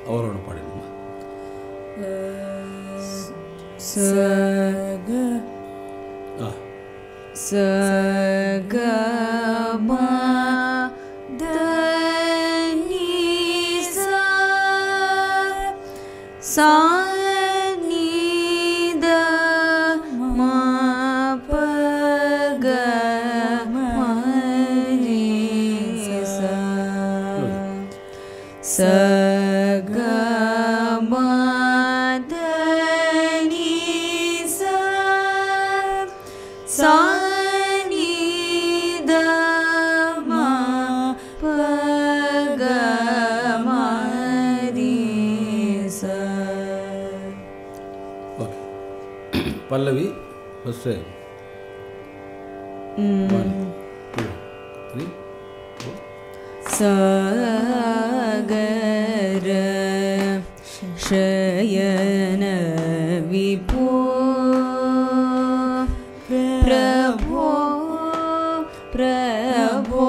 அவரோட பாடிடுமா சக ஆ சக மா த நீ சா சா நீ த மா ப க ம ரீ சா ச க ம த நீ சா சா நீ த ம ப க ம ரீ சா ஓகே பல்லவி first one two three four सागर शयन विभो प्रभो प्रभो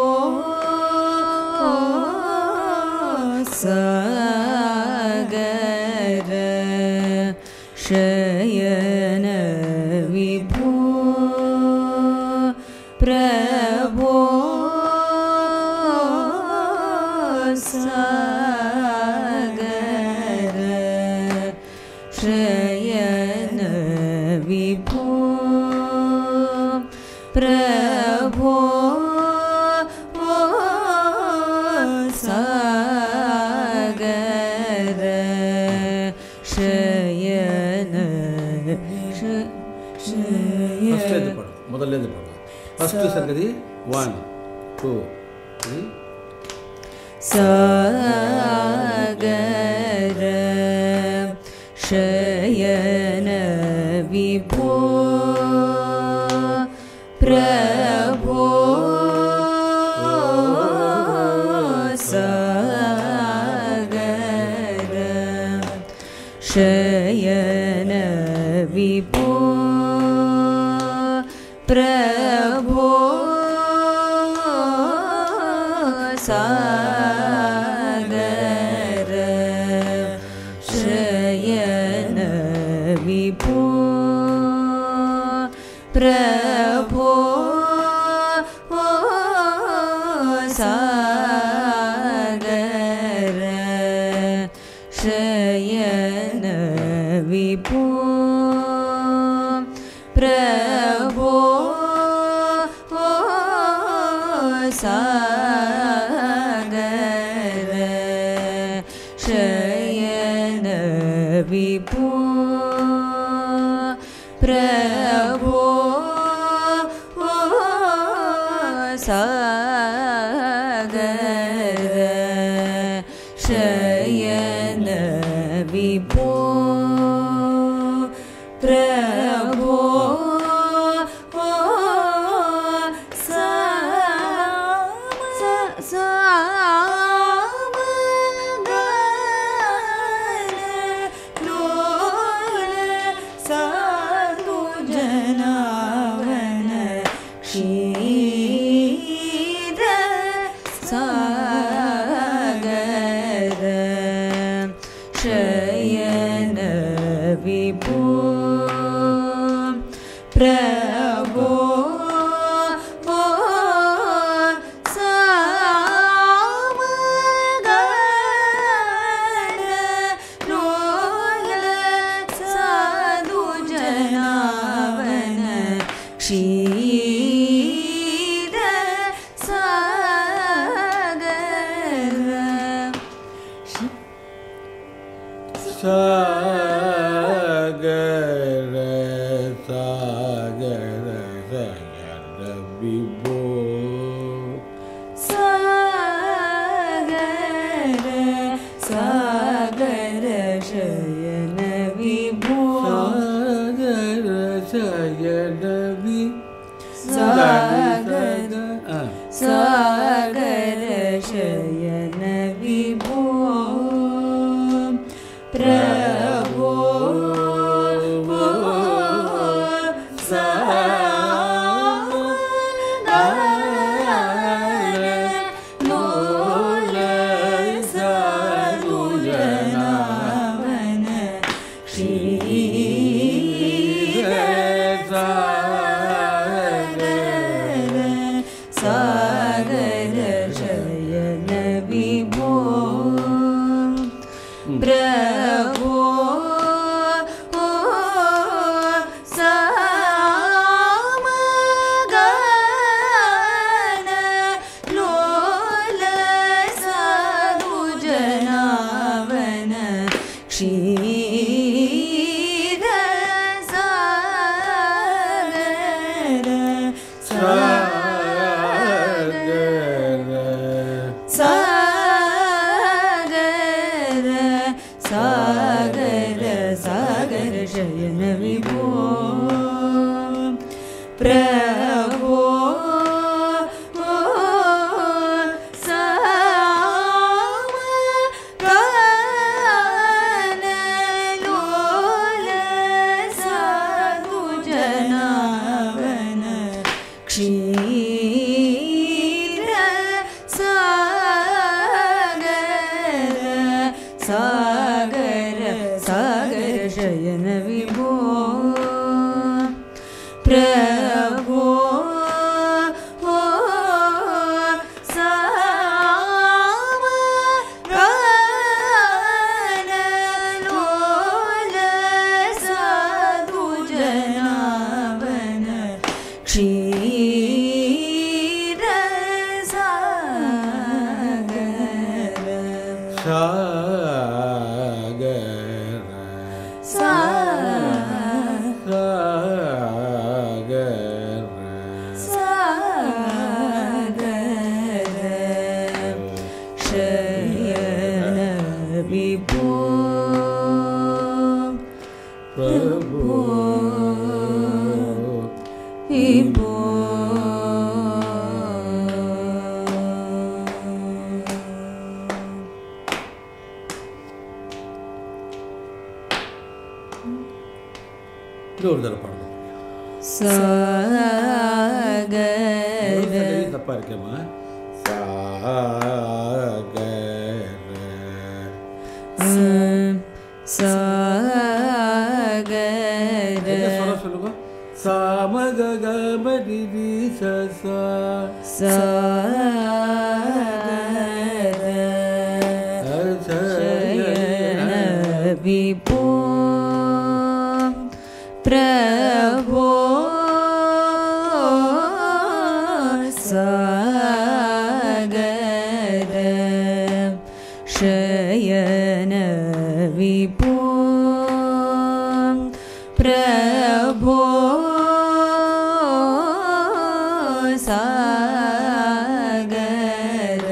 सागर शयन विभो प्रभो सागर शयन विभो प्रभो सागर शयन श- शयन ஃபஸ்ட்லேருந்து பாடும் முதல்லேருந்து பாடும் ஃபஸ்ட்டு சங்கதி ஒன் டூ த்ரீ सागर शयन विभो प्रभो सागर शयन विभो प्रभो सागर शयन विभो प्रभो सागर शयन विभो प्रभो सागर शयन विभो प्रभो सागर शयन विभो प्रभो जनावन क्षीर सागर शयन विभो प्रभो क्षीर सागर சாகர சாகர சகர விபோ सागर सागर शयन विभो சாகர சகர வி सागर ஆ सागर शयन विभो प्रभो सागर लोल साधु जना प्रभो ओ सामगान लोल साधुजनावन क्षीर सागर सागर सागर सागर शयन विभो प्रभो ओ सामगान लोल साधुजनावन क्षीर सागर सागर सागर शयन विभो प्रभो ओ सामगान लोल साधुजनावन क्षीर सागर सा सागर शयन विभो प्रभु विभो இது ஒரு தடவை பாடணும் सागर சங்கதி தப்பா இருக்கேம்மா சாகர सागर என்ன சொல்ல சொல்லுங்க சாமகமதி சசா सागर शयन विभो प्रभो सागर शयन विभो प्रभो सागर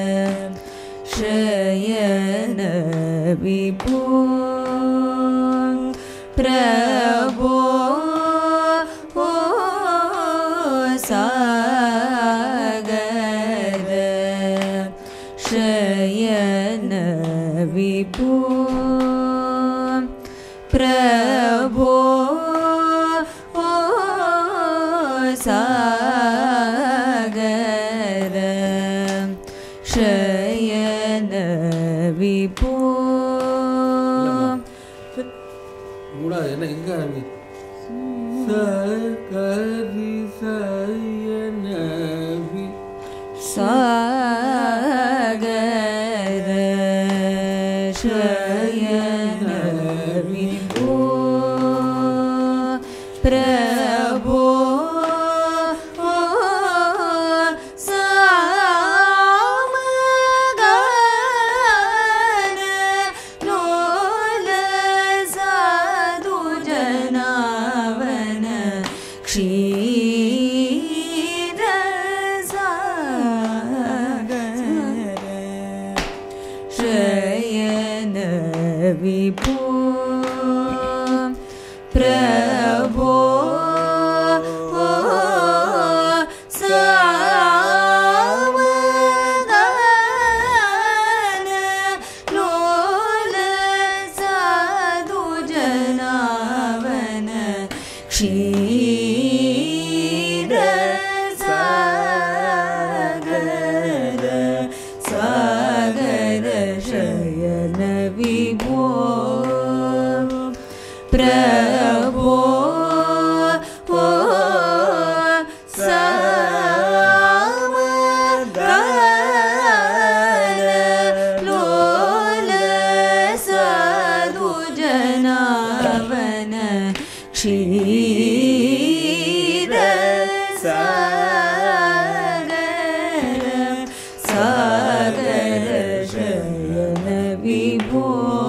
शयन विभो प्रभो ओ सागर शयन विभो प्रभो ओ सागर शयन विभो மூணாவது என்ன எங்க ஆரம்பி சகரி சயனவி सागर शयन विभो प्रभो ओ सामगान लोल साधुजनावन क्षीर सागर शयन विभो प्रभो ओ सामगान लोल साधुजनावन क्षीर सागर सागर शयन विभो प्रभो ओ सामगान लोल सा क्षीर सागर सागर शयन विभो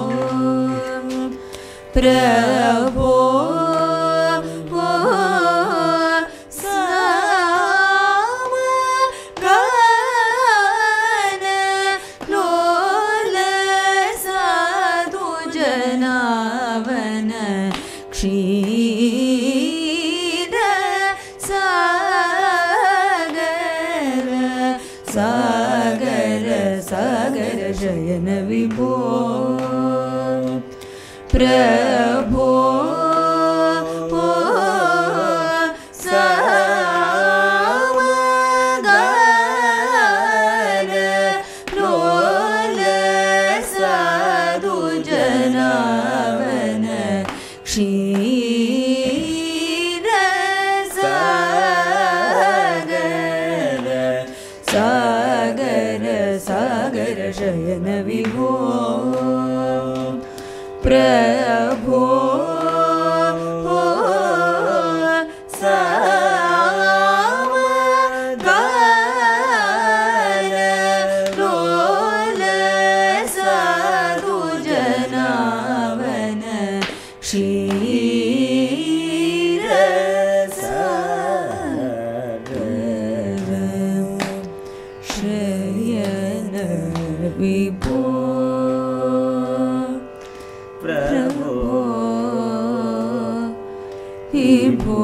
प्रभो सामगान लोल साधु जनावन क्षीर सागर सागर सागर शयन विभो प्रभो सामगान लोल साधु जनावन क्षीर सागर सागर सागर शयन विभो प्रभो सामगान लोल साधु जनावन क्षीर सागर शयन विभो प्रभो विभो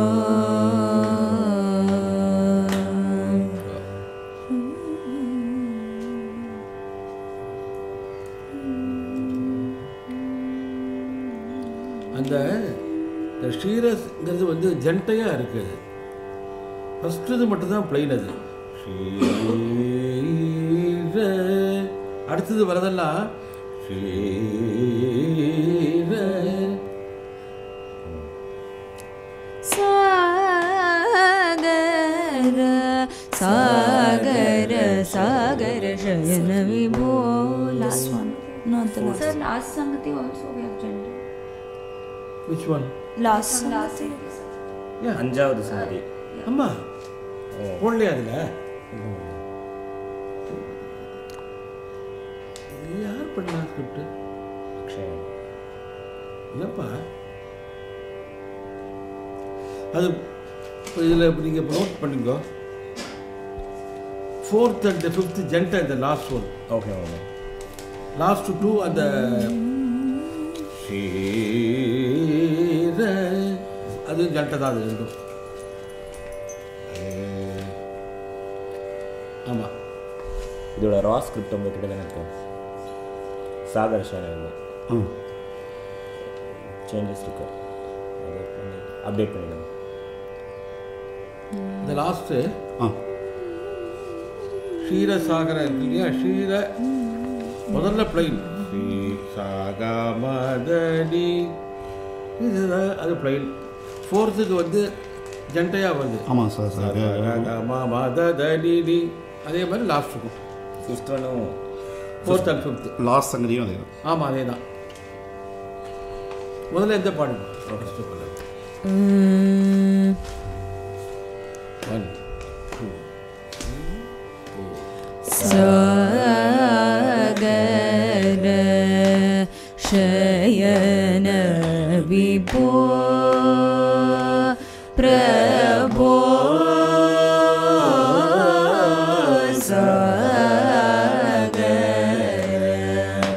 அந்த இந்த ஸ்ரீரஸ்ங்கிறது வந்து ஜென்டையாக இருக்குது ஃபஸ்ட்டு இது மட்டும்தான் பிளைன் அது ஸ்ரீர அடுத்தது வரதெல்லாம் ஸ்ரீர सागर सागर सागर शयन विभो last one not the last Sir, last Sangati also we have gendered. Which one last Last Sangati. Sangati. அஞ்சாவது சங்கதி அம்மா ஓ போடலையா அதில் யார் பண்ணா ஸ்கிரிப்ட் அக்ஷயம் என்னப்பா அது இதில் நீங்கள் நோட் பண்ணுங்க ஃபோர்த் அண்ட் ஃபிஃப்த் ஜென்ட் அந்த last one okay okay last two அந்த ஷீர அது ஜென்ட்டை தான் அது ரெண்டும் ஆமாம் இதோட ரா ஸ்கிரிப்ட் உங்ககிட்ட தானே இருக்கு சாகர் சேனல் சேஞ்சஸ் இருக்கு அது பண்ணி அப்டேட் பண்ணிடுங்க இந்த லாஸ்ட்டு ஆ க்ஷீரசாகர இருக்கு இல்லையா க்ஷீர முதல்ல பிளைன் சாகமதடி இதுதான் அது பிளைன் ஃபோர்த்துக்கு வந்து ஜென்டையாக வருது ஆமாம் சார் சார் மதடி அதே மாதிரி லாஸ்ட்டுக்கும் ஃபிஃப்த் ஒன்றும் ஃபோர்த் அண்ட் ஃபிஃப்த்து லாஸ்ட் சங்கதியும் அதே தான் ஆமாம் அதே தான் முதல்ல எந்த பாடுங்க ஃபஸ்ட்டு பாடு ஒன் டூ सागर शयन विभो प्रभो सागर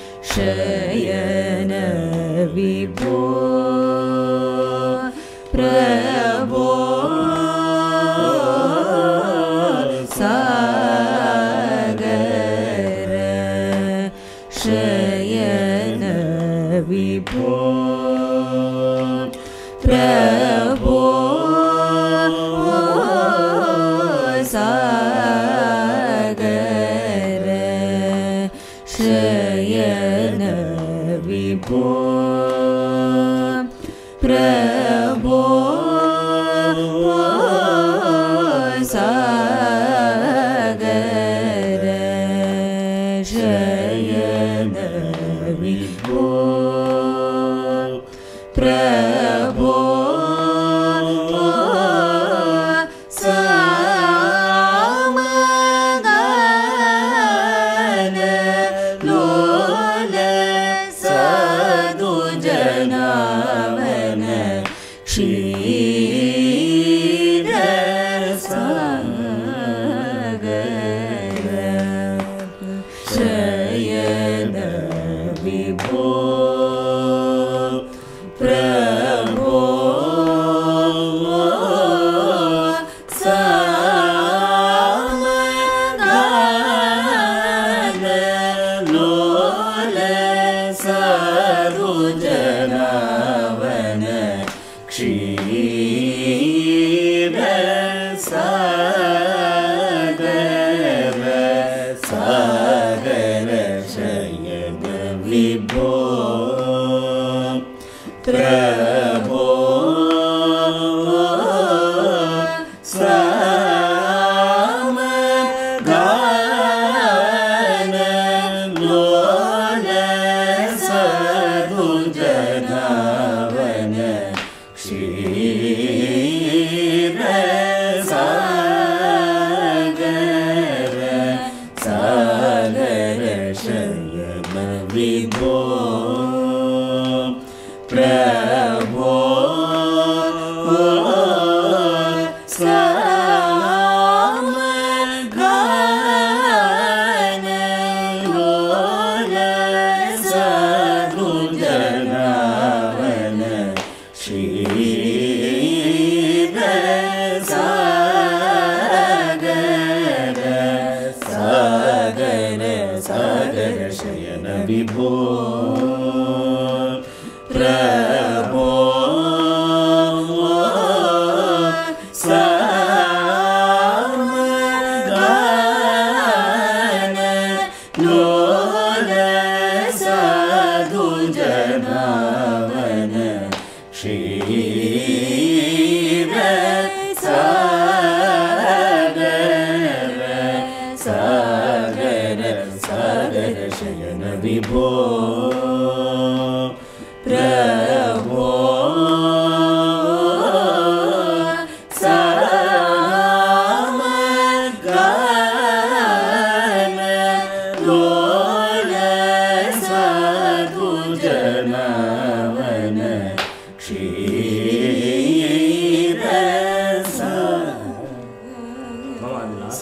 शयन विभो प्रभो सागर शयन विभो प्रभो सागर शयन विभो प्रभो सागर शयन विभो प्रभो विभो प्रभो सामगान लोल सरुजनावन क्षीर सागर सागर शयन विभो प्रभो सामगान लोल सरुजनावन क्षीर सागर सागर शयन विभो प्रभो सामगान लोल सरुजनावन क्षीर सागर सागर सागर शयन विभो प्रभो सामगान लोल साधुजनावन क्षीर सागर सागर सागर शयन विभो प्रभो सामगान लोल साधुजनावन क्षीर सा மாமா அது last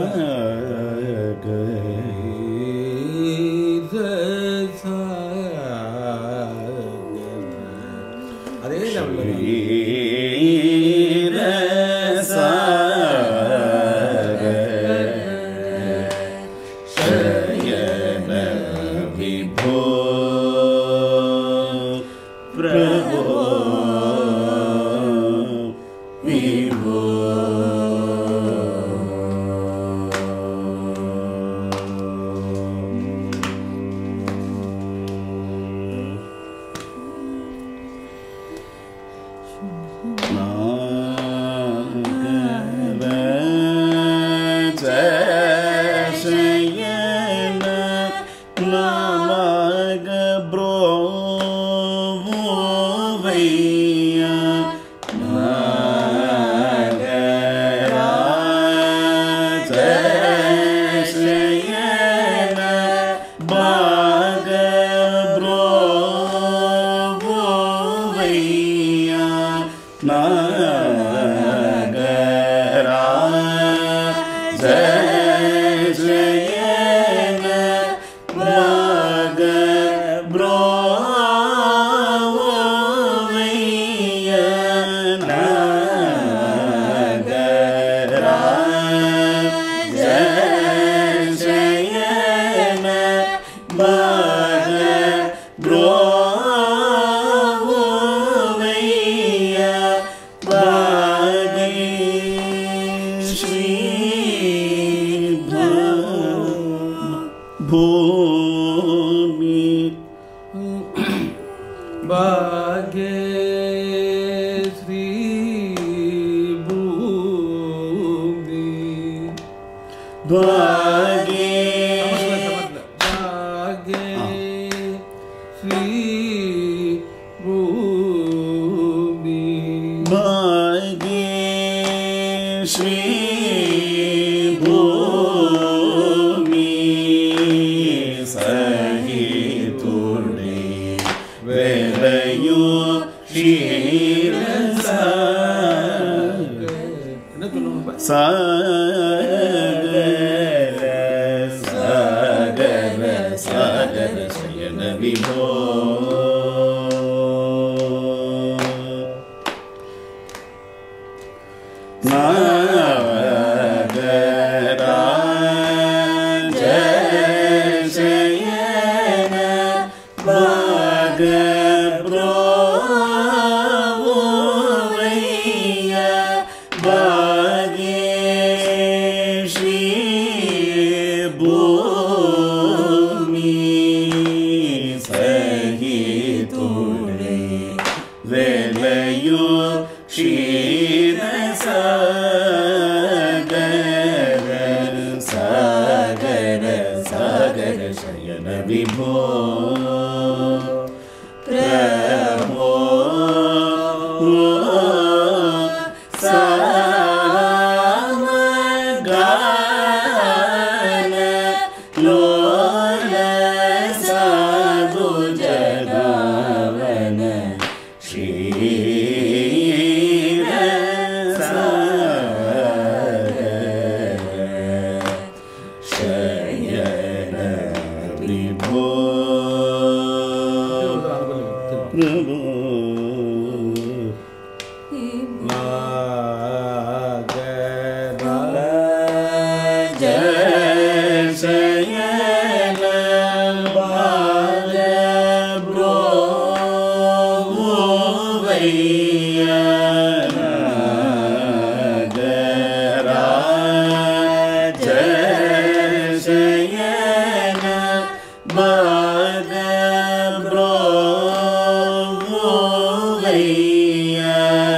அதே லெவலில் शयन विभो प्रभो विभो शयन नमग ब्रो भैया शयन बाग ब्रो भैया नागरा जय जयन बाग ब्रो भैया नागरा जय जयन बाग ब्रो भैया बागे श्री भूमि भाग्ये श्री भूमि भागे भाग्ये श्री भूमि भागे श्री भूमि सही तुड़े वेलयो शील என்ன சொல்லணும் सागर सागर सागर शयन विभो नागराजशयन भागब्रोवैय भाग्यश्री भूमि सहितुडे वेलयो क्षीरसागर सागर सागर शयन विभो प्रभो सामगान लोल साधु जगावन क्षीर सागर शयन विभो प्रभो जय शयन बाल ब्रो भैया जय शयन बाल ब्रो भैया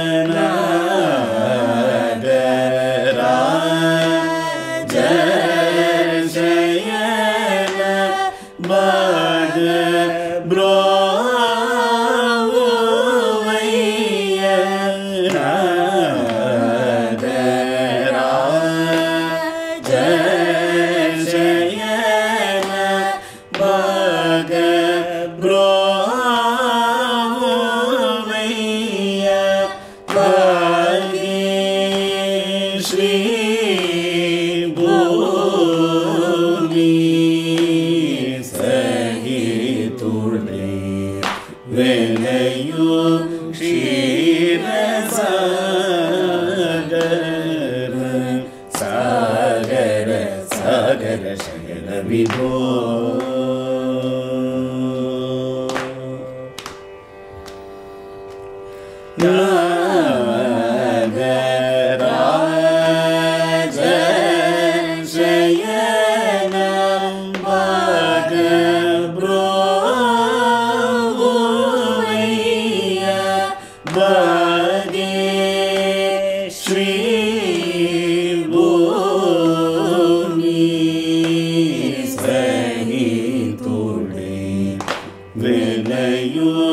जय शयन बाग ब्रो जय शयन बाग ब्रो श्री भूमि सहितुडे वेलयो क्षीरसागर सागर सागर शयन विभो नागराज शयन भाग ब्रोवैया भागे श्री भूमि सहितुडे विनयो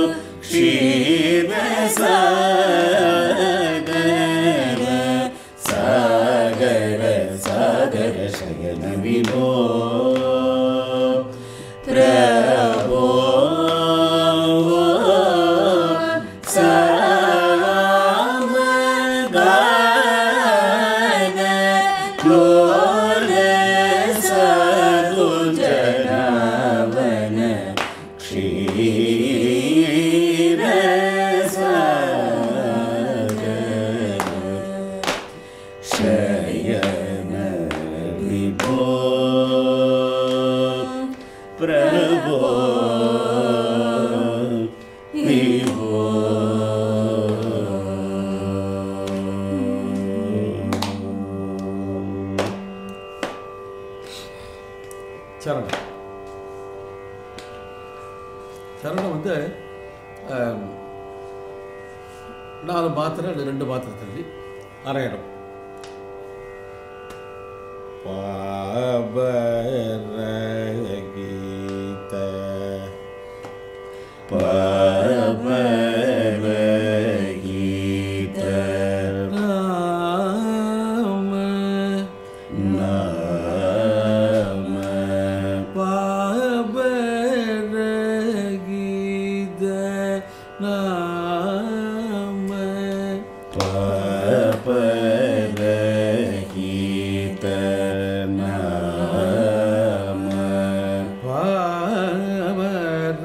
क्षीरसागर सागर सागर शयन विभो प्रभो सामगान लोल साधु जनावन क्षीर सागर शयन विभो प्रभो विभो சரணம் சரணம் வந்து ஆம், நாலு மாத்திரை இல்லை ரெண்டு மாத்திரை தள்ளி அரை இடம் பாபரகீத பாபரகீத ராம நாம பாபரகீத நாம பாபரகீத நாம பாபர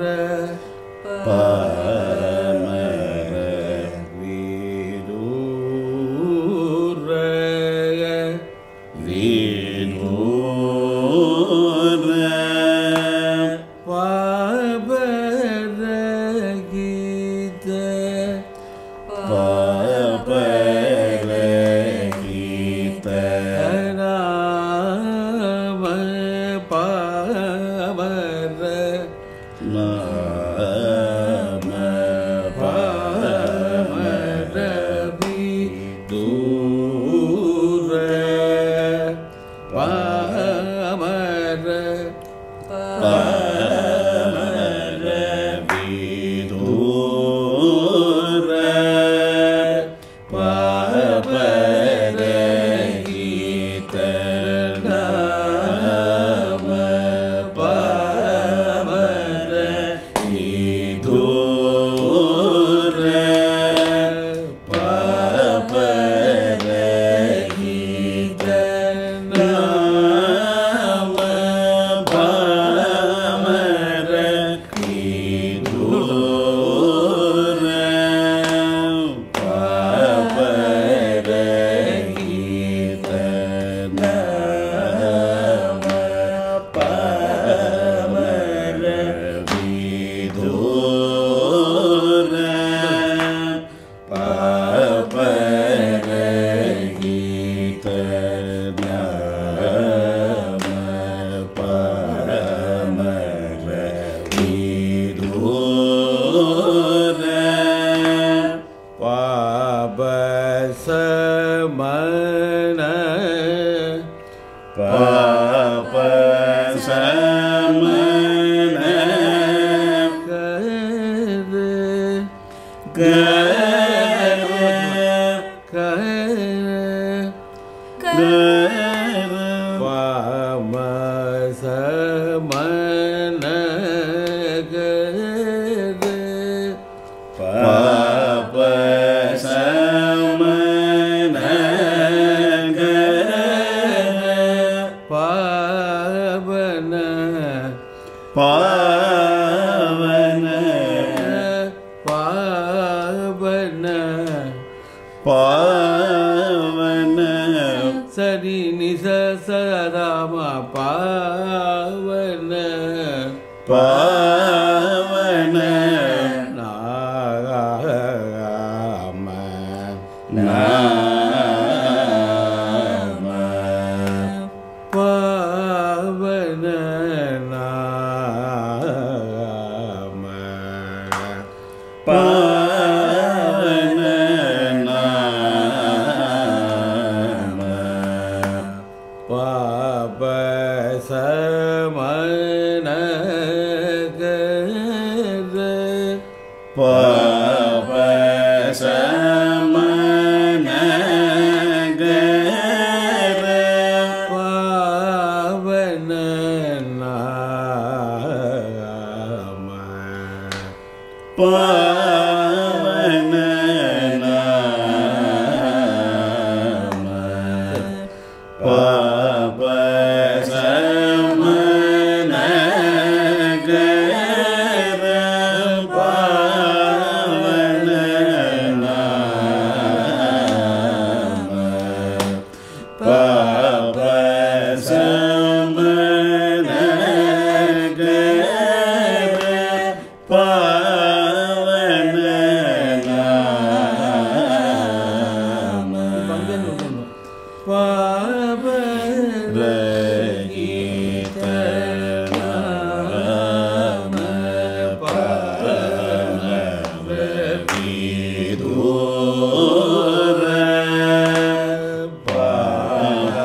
சரி நிச சராம பாவன பாவன நாம நாம பாவன நாம பாவன நாம பாப சமன பாப சமன கர பாவன நாம பாவன நாம பாப சமன கர பாவன நாம பாப சமன கர பாவன நாம பாப ரகித நாம பாவன விதூர பாவ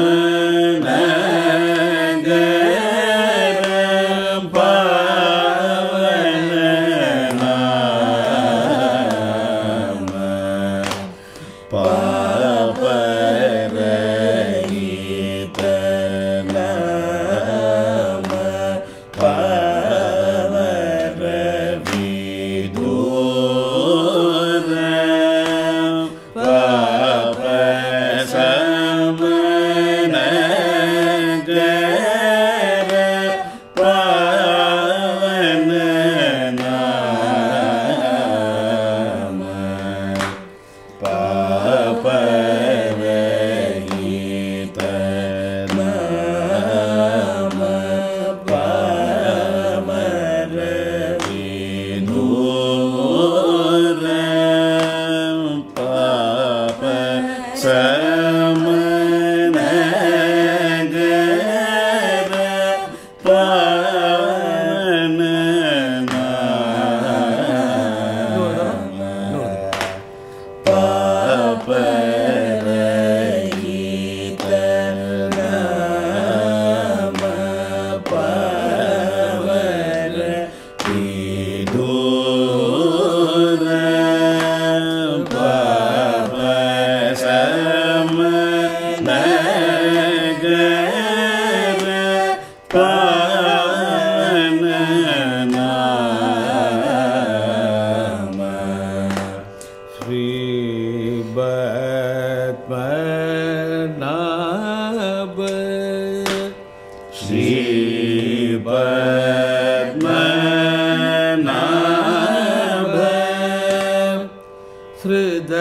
சமன கர பாவன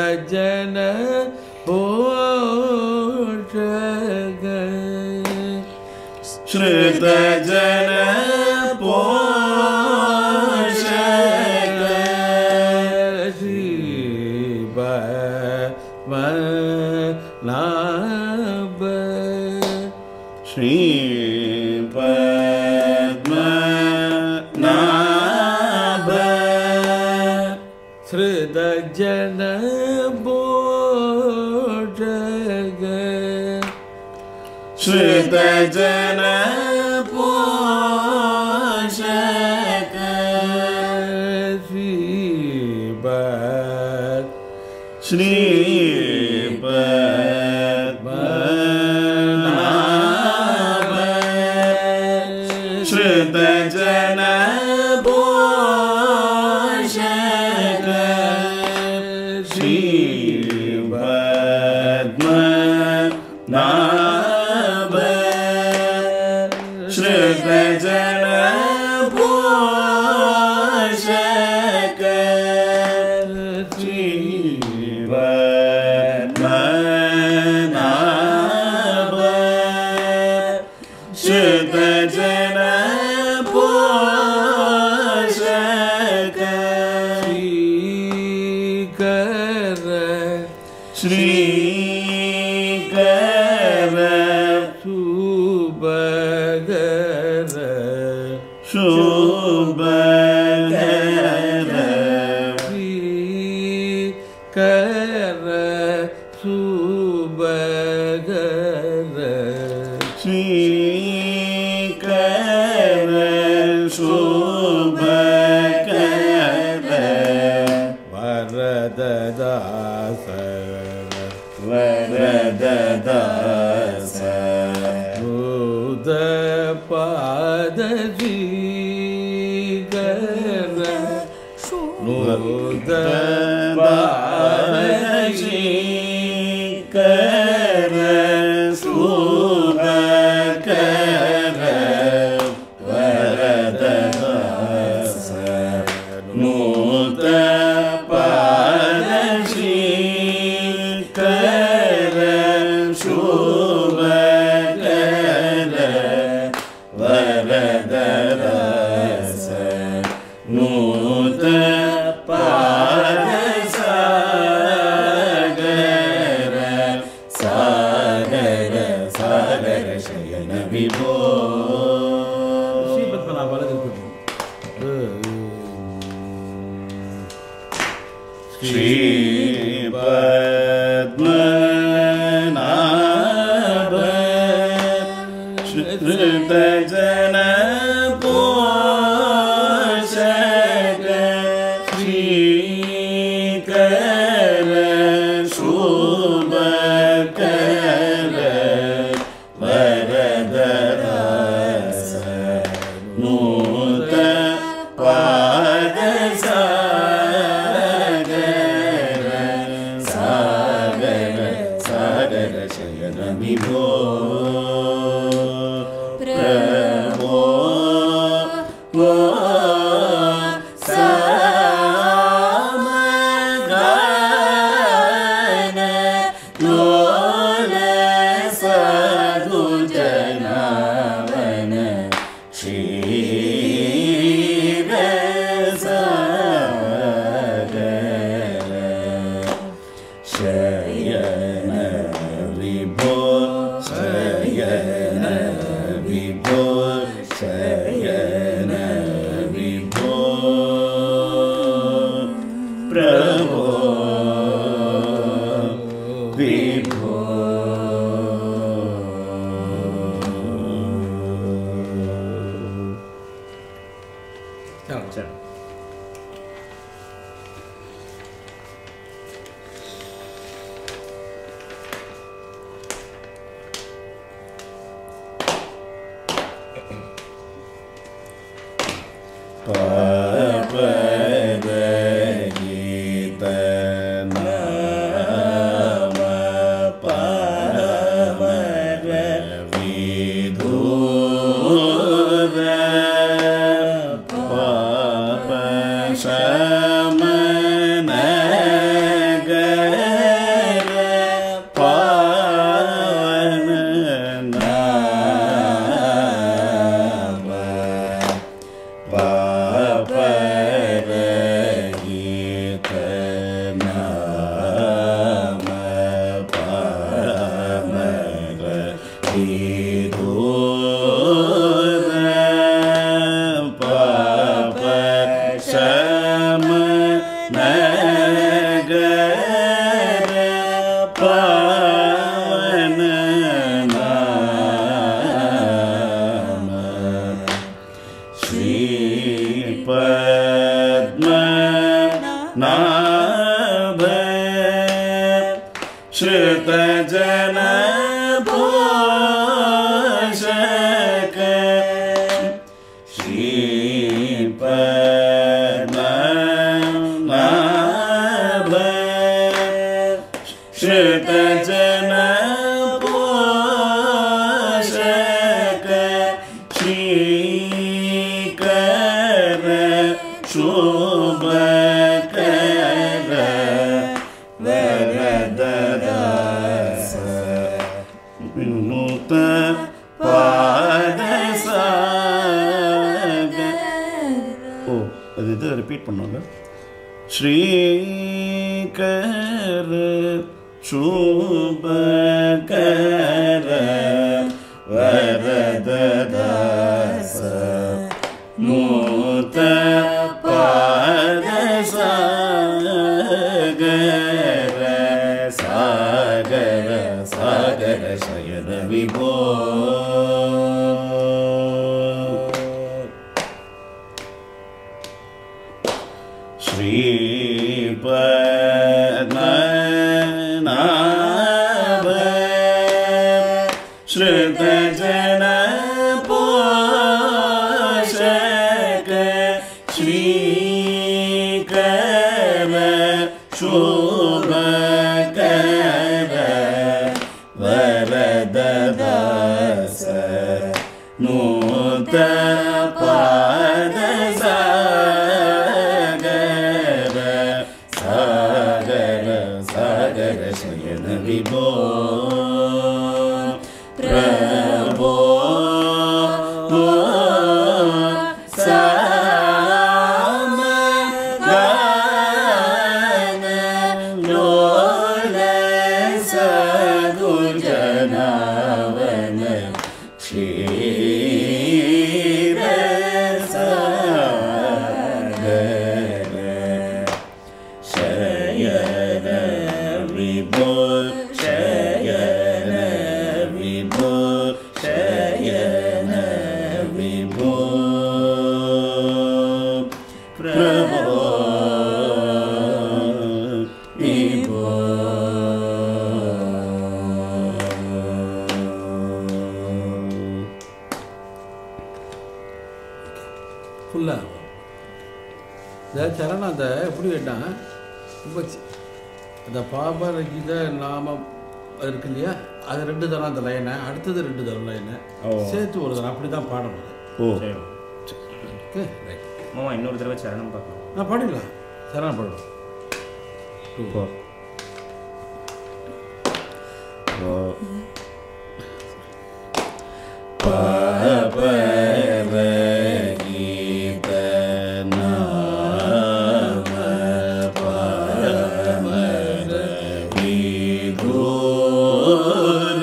ஜன போஷக श्रुतजन पोषक शिव नाभ श्रीपद्मनाभ श्रुतजन पोषग श्रुतजन पोषक शिव श्रीपद्मनाभ श्रुतजन पोषक श्रीपद्मनाभ श्रुतजन पोषक श्रीपद्मनाभ श्रुतजन पोषक श्रीकर श्रीकर सुबगर शुभकर श्रीकर सुबगर श्रीकर शुभकर वरददास वरददास मुद पादजीगर मुद पादजी कर शुभकर वरददास नूत पादशी कर शुभकर वरददास नूत पादसागर सागर सागर शयन विभो ஸ்ரீபத்மநாபால இருக்கட்டும் श्रीपद्मनाभ श्रुतजन पोषक श्रीकर शुभकर वरददास नूत पादसागर सागर सागर शयन विभो प्रभो वो सामगान लोल साधु जनावन क्षीर सागर शयन विभो शयन विभो शयन विभो प्रभो विभो சரி पपदगीत नाम पामर विधुर पाप शमन பாபரகித நாம பாமர விதூர பாப சம நகர பாவன நாம श्रीपद्म नाभ श्रुतजन पोषक श्रीपद्म नाभ श्रुतजन पोषक श्रीकर शुभकर वरददास विमुक्त பாதசாக ஓ அது இது ரிப்பீட் பண்ணுவாங்க ஸ்ரீகர சுபகர வரததாச மூத்த பாதசாகர சாகர சாகர சயன விபோ श्रीपनाभ श्रुतजन पोषक श्रीकर शुभकर वरददास नूत पादसागर सागर सागर शयन विभो प्रभो साम गान लोल सगुजनावन क्षीर सागर शयन विभो शयन विभो शयन विभो प्रभो विभो ஃபுல்லாக இந்த சரணம் அந்த எப்படி கேட்டான் ரொம்ப சி- அந்த பாபரகித நாமம் அது இருக்கு இல்லையா அது ரெண்டு தரம் அந்த லைனை அடுத்தது ரெண்டு தரம் லைனை ஓ. சேர்த்து ஒரு தரம் அப்படி தான் பாடணும் அது. ஓ சரி ஓகே ரைட் மாமா இன்னொரு தடவை சரணம் பார்க்கலாம் நான் பாடிடலாம் சரணம் பாடலாம் இப்போ பாபரகித நாம பாமர விதூர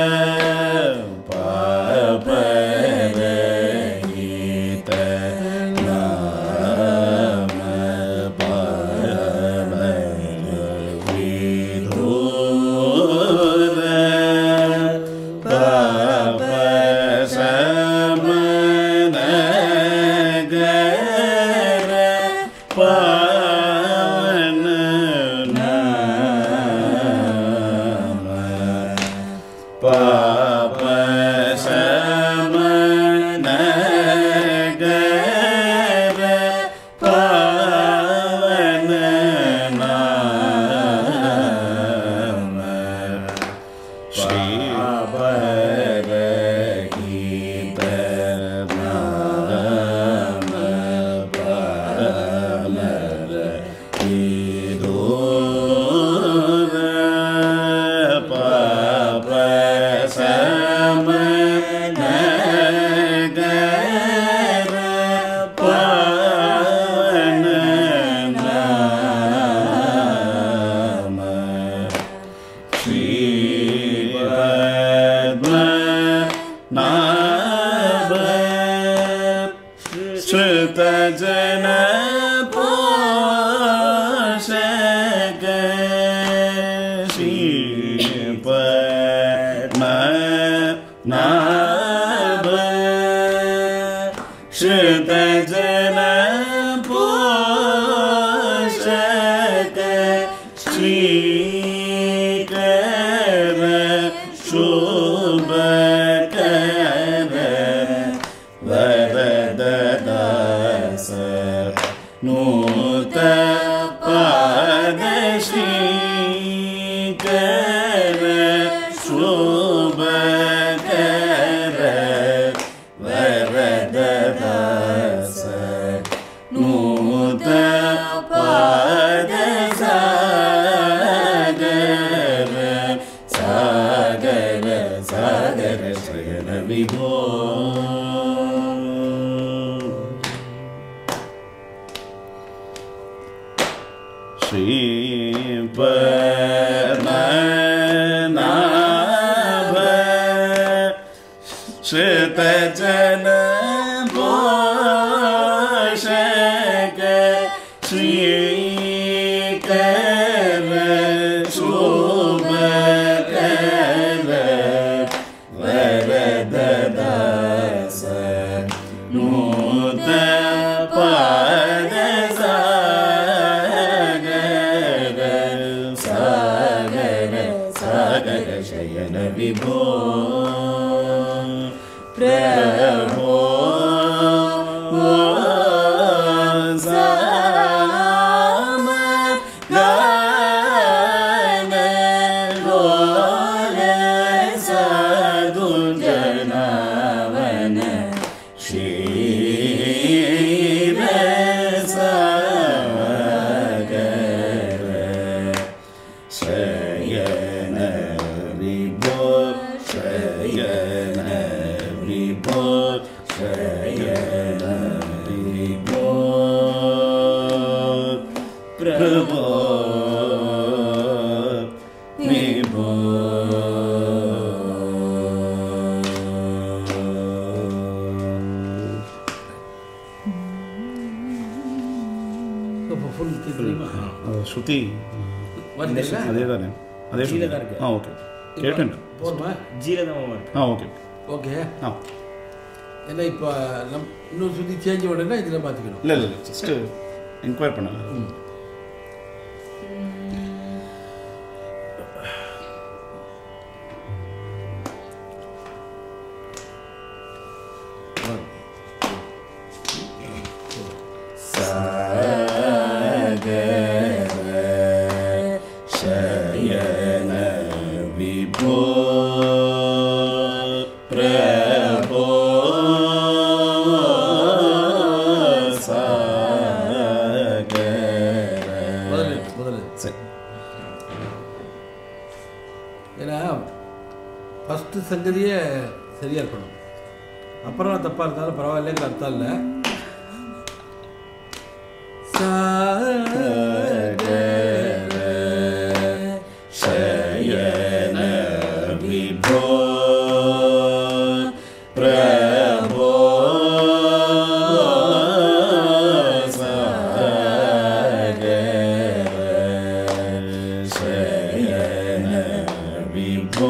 பாபரகித நாம பாமர விதூர பாப சமநகர பாவன நாம பாப சமநகர பாவன நாம ஸ்ரீபரகீத நாம பாமர जन पोषक श्रीप नाभ श्रुत जन पोषक श्रीकर शुभ कर वरद दास नूत पाद श्रीकर शुभ कर वरद दास नूत पाद सागर सागर सागर शयन विभो श्रीपनाभ श्रुतजन पोषक श्रीकर शुभ कर वरद दास नूत पाद सागर सागर सागर शयन विभो प्रभो साम गान गोल साधु जनावन क्षीर सागर शयन विभो शयन विभो शयन विभो प्रभो विभो இப்போ ஃபுல் தெரியுமா ஸ்ருதி வரீங்களா அதே தானே அதே கீழே ஸ்ருதி தான் இருக்கு. ஆ ஓகே கேட்டேன் போதுமா ஜீரதமாக இருக்கு ஆ ஓகே ஓகே ஆ ஏன்னா இப்போ நம் இன்னொரு சுற்றி சேஞ்ச் உடனே இதில் பார்த்துக்கணும் இல்லை இல்லை ஜஸ்ட்டு என்கொயர் பண்ணல सागर शयन विभो प्रभो सागर முதல்ல முதல்ல சரி ஏன்னா ஃபஸ்ட்டு சங்கதியே சரியாக இருக்கணும் அப்புறம் தப்பாக இருந்தாலும் பரவாயில்லைங்கிற அர்த்தம் இல்லை शयन विभो प्रभो सागर शयन विभो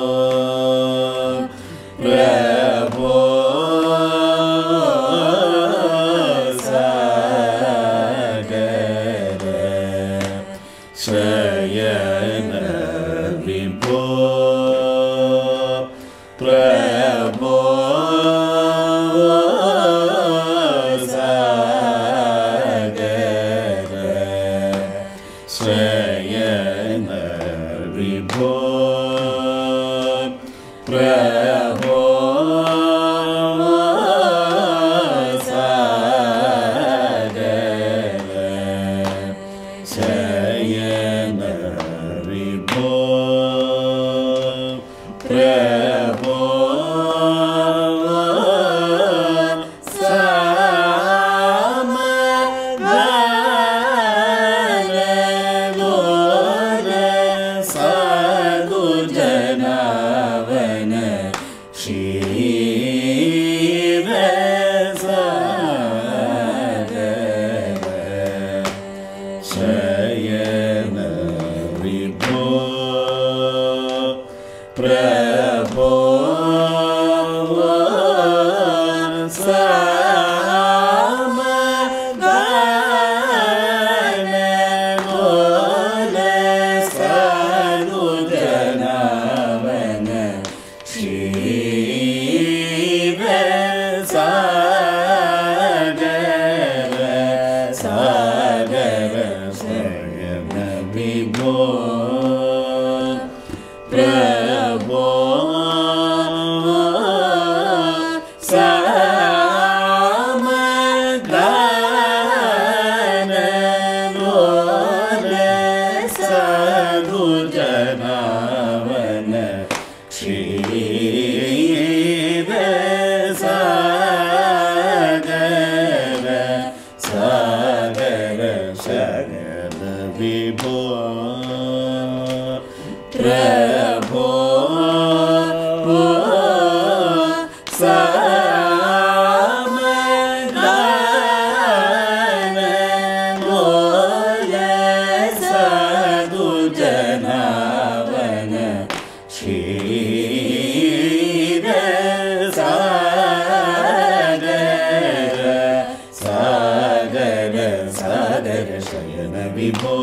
प्रभो सागर சாகர சயன விபோ பிரபோ சமதான சது ஜனாவன க்ஷீர சாகர சாகர சகல விபோ பிரபோ சமதான லோல சது ஜனாவன க்ஷீர சாகர சாகர சாகர சயன விபோ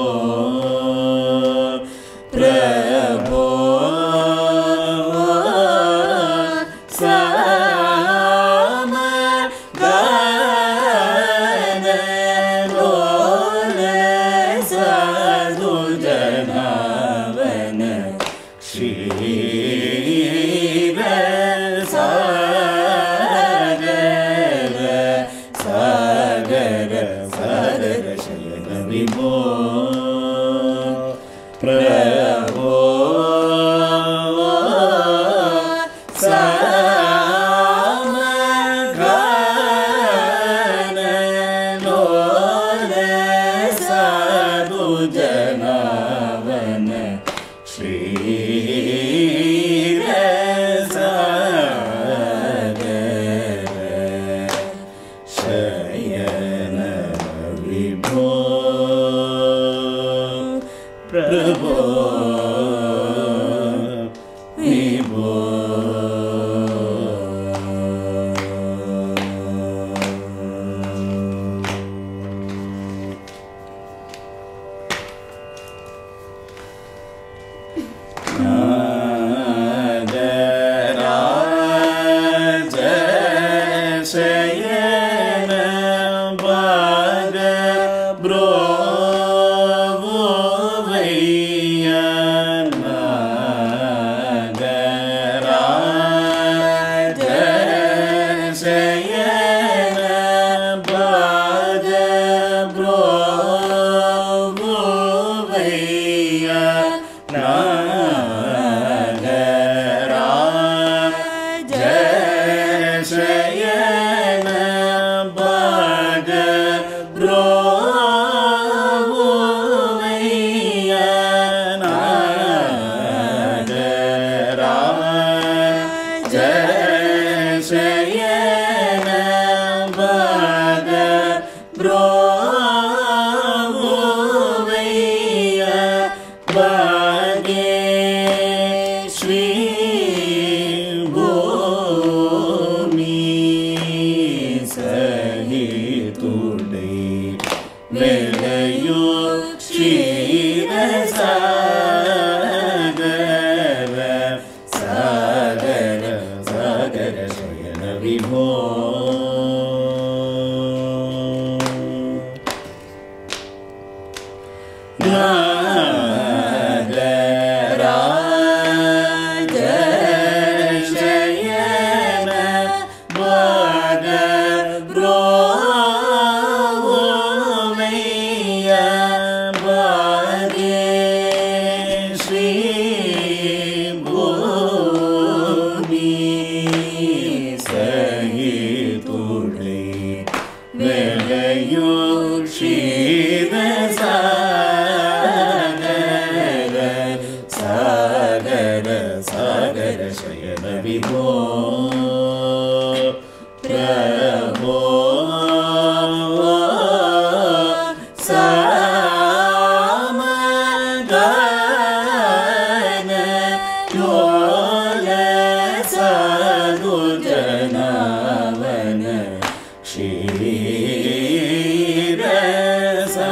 பிரபோ சமதான லோல சது ஜனாவன க்ஷீர சாகர சாகர சாகர சயன விபோ பிரபோ சமகான லோல சது ஜனாவன ஸ்ரீர சாகர शयन विभो प्रभो विभो नागराज शयन बाग ब्रो भैया नागराज शयन बाग ब्रो भैया नागराज शयन बाग ब्रो भैया नागराज शयन बाग ब्रो भैया भाग्यश्री भूमि सहितुडै वेलयो क्षीरसागर सागर सागर शयन विभो नागराज शयन बाग ब्रो मैया बागे श्री भूमि सहितुडै वेलयो क्षीर सागर सागर सागर शयन विभो प्रभो सामगान लोल साधु जनावन क्षीर सा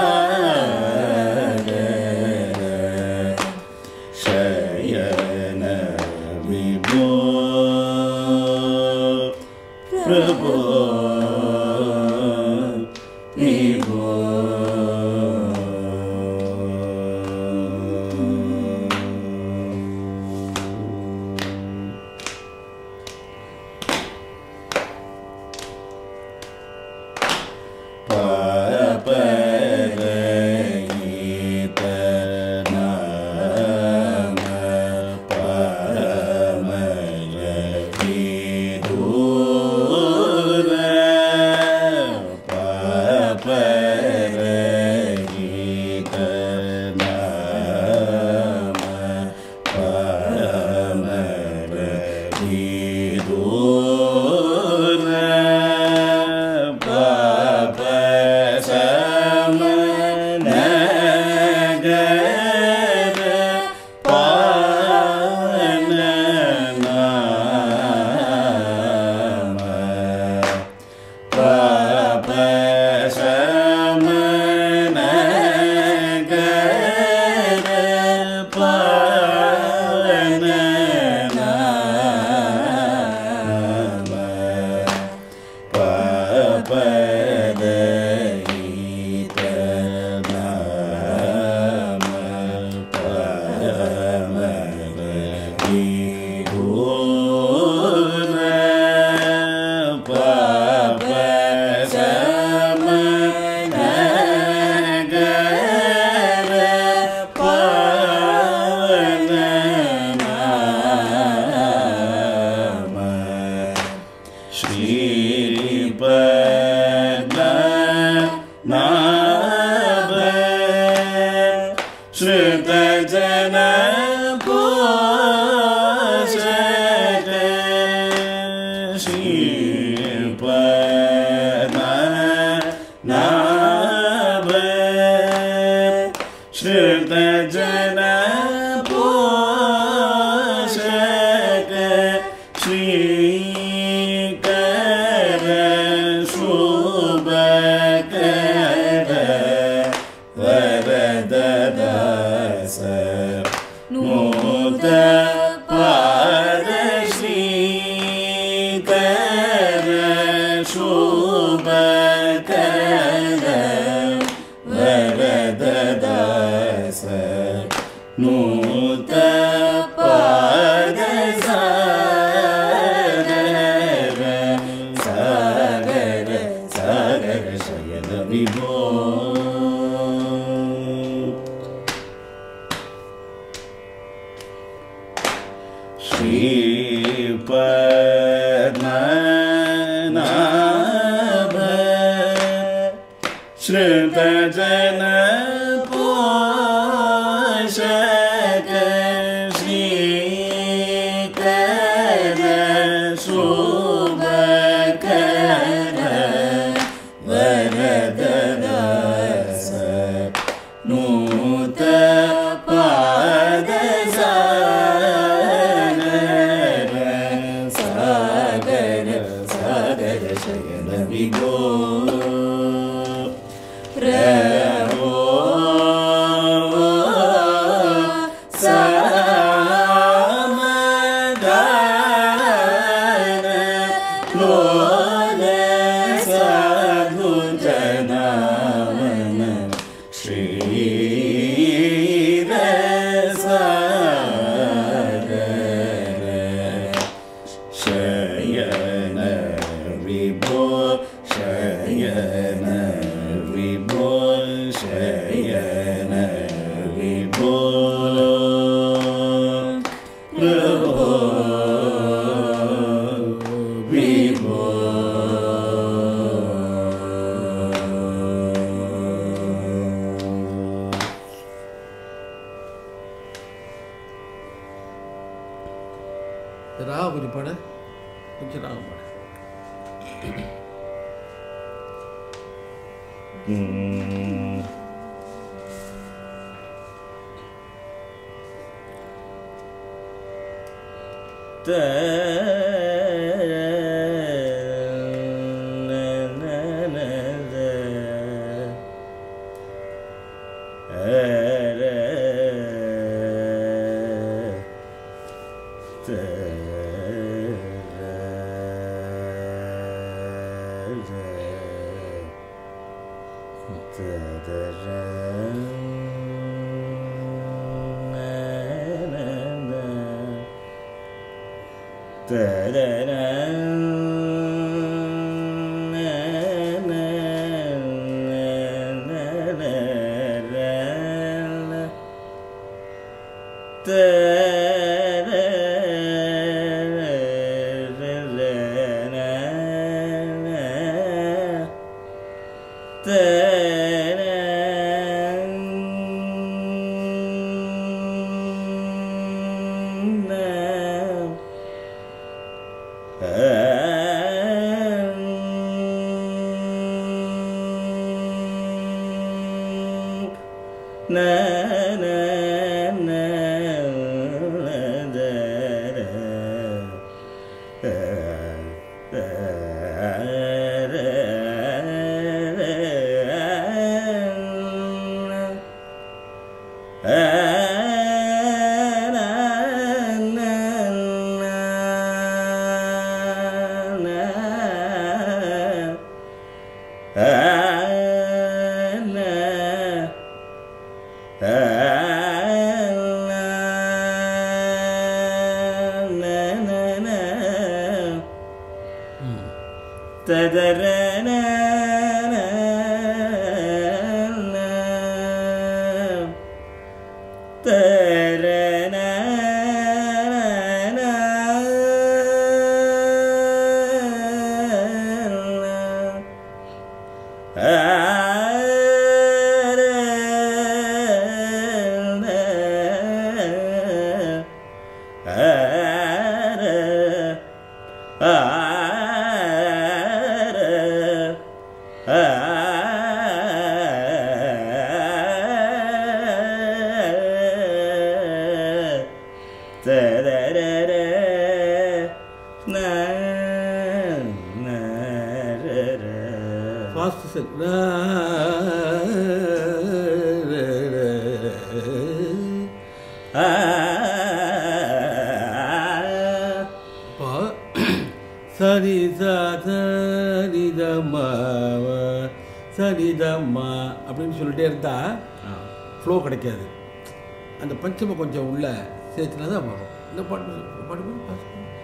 श्रुतजन पोषक श्रीपद नाभ श्रुतजन पोषक श्रीकर शुभकर वरद दास नूत पाद श्रीकर शुभकर वरद दास नूत पाद सागर सागर सागर शयन विभो श्रीपद्मनाभ श्रुतजन पोषक श्रीकर शुभकर वरद दास नूत पाद सागर सागर सागर शयन विगो प्रभो सामदान लोल साधु जनावन श्रीरसागर शयन विभो शयन विभो शयन विभो प्रभो विभो ராக கொஞ்சம் பாடு கொஞ்சம் ராகம் பாடு த ஃபாஸ்ட் செட் இப்போ சரி சரிதம்மா சரிதம்மா அப்படின்னு சொல்லிட்டே இருந்தா ஃப்ளோ கிடைக்காது அந்த பஞ்சம கொஞ்சம் உள்ள சேர்த்துனா தான் வரும் இந்த பாட்டு பாட்டு பாட்டு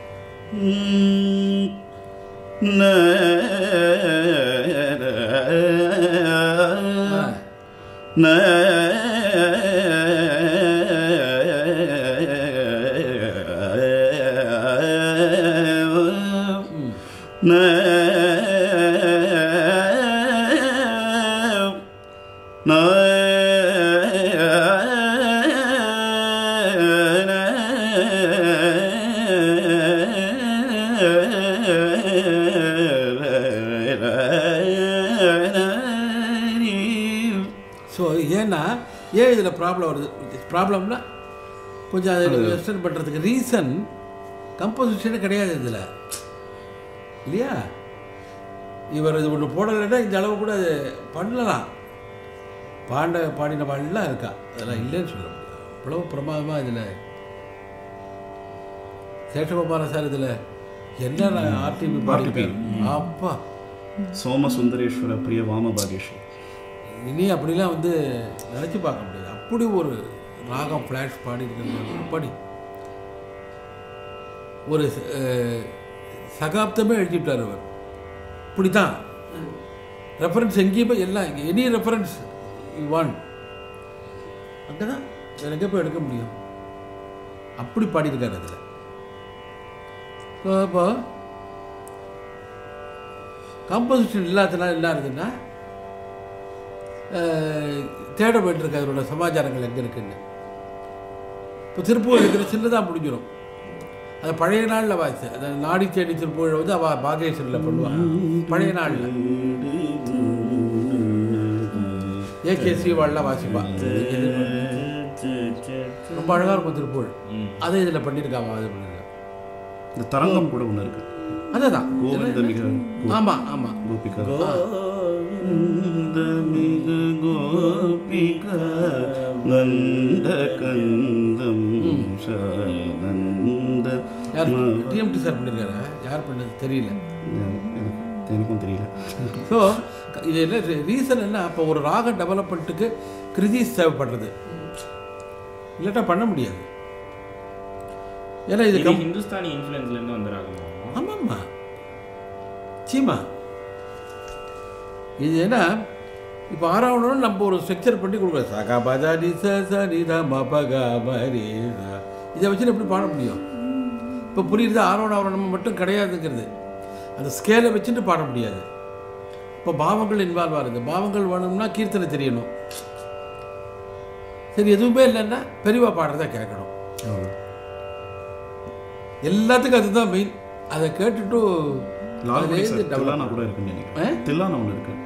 ஸோ ஏன்னா ஏன் இதில் ப்ராப்ளம் வருது ப்ராப்ளம்னா கொஞ்சம் அதை வெஸ்டர்ன் பண்ணுறதுக்கு ரீசன் கம்போசிஷனே கிடையாது இதில் இல்லையா இவர் இது ஒன்று போடலைன்னா இந்த அளவு கூட அது பண்ணலாம் பாண்ட பாடின பாடலாம் இருக்கா அதெல்லாம் இல்லைன்னு சொல்ல முடியாது அவ்வளோ பிரமாதமாக இதில் சேஷகோபால சார் இதில் என்ன ஆர்டிபி பாடிப்பார் அப்பா சோம சுந்தரேஸ்வர பிரிய வாம பாகேஷ் இனி அப்படிலாம் வந்து நினச்சி பார்க்க முடியாது அப்படி ஒரு ராகம் ஃப்ளாஷ் பாடி இருக்கிறது படி ஒரு அஹ், சகாப்தமே எழுதிட்டார் அவர் இப்படி தான் ரெஃபரன்ஸ் எங்கேயுமே எல்லாம் எனி ரெஃபரன்ஸ் யூ வாண்ட் அங்கே தான் வேற எங்கே போய் எடுக்க முடியும் அப்படி பாடியிருக்காரு அதில் இப்போ கம்போசிஷன் இல்லாதனால என்ன இருக்குன்னா அஹ், தேட வேண்டியிருக்கு அதனோட சமாச்சாரங்கள் எங்கே இருக்குன்னு இப்போ திருப்பூர் இருக்கிற சின்னதாக முடிஞ்சிடும் அது பழைய நாளில் வாசி அந்த நாடி தேடி திருப்பூர் வந்து அவள் பாகேஸ்வரில் பண்ணுவாங்க பழைய நாளில் ஏகே சீவாள்லாம் வாசிப்பா ரொம்ப அழகாக இருக்கும் திருப்பூர் அதை இதில் பண்ணியிருக்காங்க அது பண்ணியிருக்காங்க இந்த தரங்கம் கூட ஒன்று இருக்கு அதுதான் கோவிந்த மிக ஆமாம் ஆமாம் கோபிகா கோவிந்த மிக கோபிகா நந்த கந்தம் சானந்த யார் டிஎம்டி சார் பண்ணியிருக்காரு யார் பண்ணது தெரியல எனக்கு- எனக்கும் தெரியல ஸோ இது என்ன ரீசன் என்ன அப்போ ஒரு ராக டெவலப்மெண்ட்டுக்கு கிரிதிஸ் தேவைப்படுறது இல்லாட்டா பண்ண முடியாது ஏன்னா இது இது கம் ஹிந்துஸ்தானி இன்ஃப்ளூயன்ஸ்ல இருந்து வந்த ராகமா ஆமாம்மா சீமா இது ஏன்னா இப்போ ஆறாவணும் நம்ம ஒரு ஸ்ட்ரக்சர் பண்ணி கொடுக்குறோம் சகா பதா டி ச ச ரி த ம ப க ம ரி ச. இதை வச்சு எப்படி பாட முடியும் இப்போ புரியுது ஆரோண ஆவரணம் மட்டும் கிடையாதுங்கிறது அந்த ஸ்கேலை வச்சுட்டு பாட முடியாது இப்போ பாவங்கள் இன்வால்வ் ஆகுது பாவங்கள் வேணும்னா கீர்த்தனை தெரியணும் சரி எதுவுமே இல்லைன்னா பெரியவா பாடுறத கேட்கணும் எல்லாத்துக்கும் அதுதான் மெயின் அதை கேட்டுட்டு லால்குடி அதுலேருந்து சார் develop தில்லானா கூட இருக்குன்னு நினைக்கிறேன் தில்லானா ஒன்று இருக்கு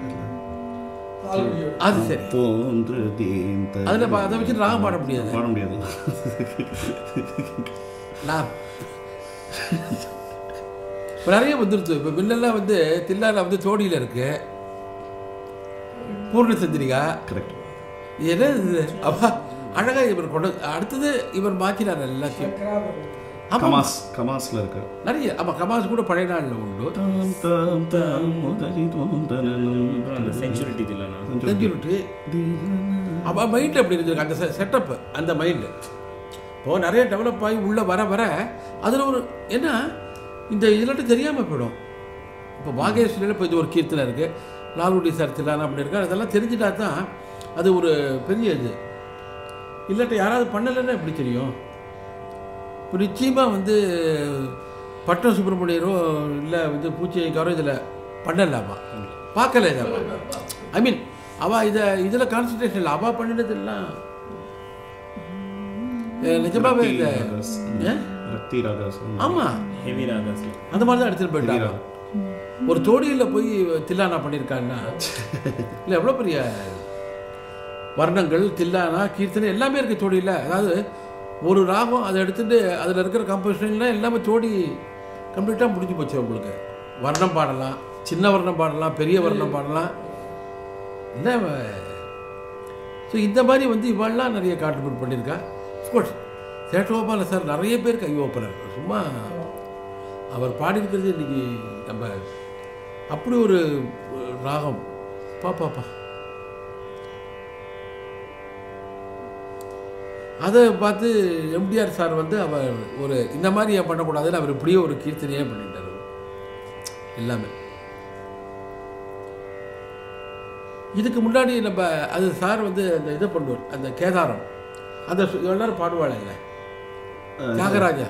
அது சரி தோன்று தீந்த அதில் அதை வச்சு ராகம் பாட முடியாது பாட முடியாது நான் இப்போ நிறைய வந்துருச்சு இப்போ முன்னெல்லாம் வந்து தில்லால வந்து தோடியில் இருக்கு பூர்ண சந்திரிகா கரெக்ட் இது என்ன இது அப்பா அழகா இவர் கொண்டு அடுத்தது இவர் மாற்றினார் எல்லாத்தையும் ஆமாம் கமாஸ் கமாஸ்ல இருக்கு நிறைய ஆமாம் கமாஸ் கூட பழைய நாளில் உண்டு தாம் தாம் தாம் முதலி தோன்றலும் அப்புறம் அந்த செஞ்சுரிட்டி இல்லைனா செஞ்சுருட்டு அவள் மைண்ட் அப்படி இருந்திருக்கு அந்த செட்டப் அந்த மைண்டு இப்போது நிறைய டெவலப் ஆகி உள்ளே வர வர அதில் ஒரு என்ன இந்த இதில் தெரியாமல் போயிடும் இப்போ வாகேஸ்வரியில் இப்போ இது ஒரு கீர்த்தனை இருக்குது லால்குடி சார் தில்லானா அப்படி இருக்கா அதெல்லாம் தெரிஞ்சுட்டா தான் அது ஒரு பெரிய இது இல்லாட்ட யாராவது பண்ணலைன்னா எப்படி தெரியும் இப்போ நிச்சயமாக வந்து பட்டம் சுப்பிரமணியரோ இல்லை வந்து பூச்சிக்காரோ இதில் பண்ணலாமா பார்க்கல இதை ஐ மீன் அவள் இதை இதில் கான்சன்ட்ரேஷன் இல்லை அவள் பண்ணினதெல்லாம் அஹ் நிஜமாவே இந்த ஏ? ரக்தி ராகாஸ் ஆமாம் ஹெவி ராகாஸ்ல அந்த மாதிரி தான் எடுத்துகிட்டு போயிட்டாங்க ஒரு தோடியில் போய் தில்லானா பண்ணியிருக்காங்கன்னா இல்லை எவ்வளோ பெரிய வர்ணங்கள் தில்லானா கீர்த்தனை எல்லாமே இருக்குது தோடியில் அதாவது ஒரு ராகம் அதை எடுத்துட்டு அதில் இருக்கிற கம்போசிஷன்லாம் எல்லாமே தோடி கம்ப்ளீட்டாக முடிஞ்சு போச்சு உங்களுக்கு வர்ணம் பாடலாம் சின்ன வர்ணம் பாடலாம் பெரிய வர்ணம் பாடலாம் என்ன ஸோ இந்த மாதிரி வந்து இவெல்லாம் நிறைய கான்ட்ரிபியூட் பண்ணியிருக்கா அஃப்கோர்ஸ் சேட்டோபால சார் நிறைய பேர் கை ஓப்பனர் சும்மா அவர் பாடியிருக்கிறது இன்னைக்கு நம்ம அப்படி ஒரு ராகம் பா பாப்பா அதை பார்த்து எம்டிஆர் சார் வந்து அவர் ஒரு இந்த மாதிரி ஏன் பண்ணக்கூடாதுன்னு அவர் இப்படியே ஒரு கீர்த்தனையே பண்ணிட்டார் எல்லாமே இதுக்கு முன்னாடி நம்ம அது சார் வந்து அந்த இதை பண்ணுவார் அந்த கேதாரம் அந்த சு- எல்லாரும் பாடுவாளுங்க தியாகராஜா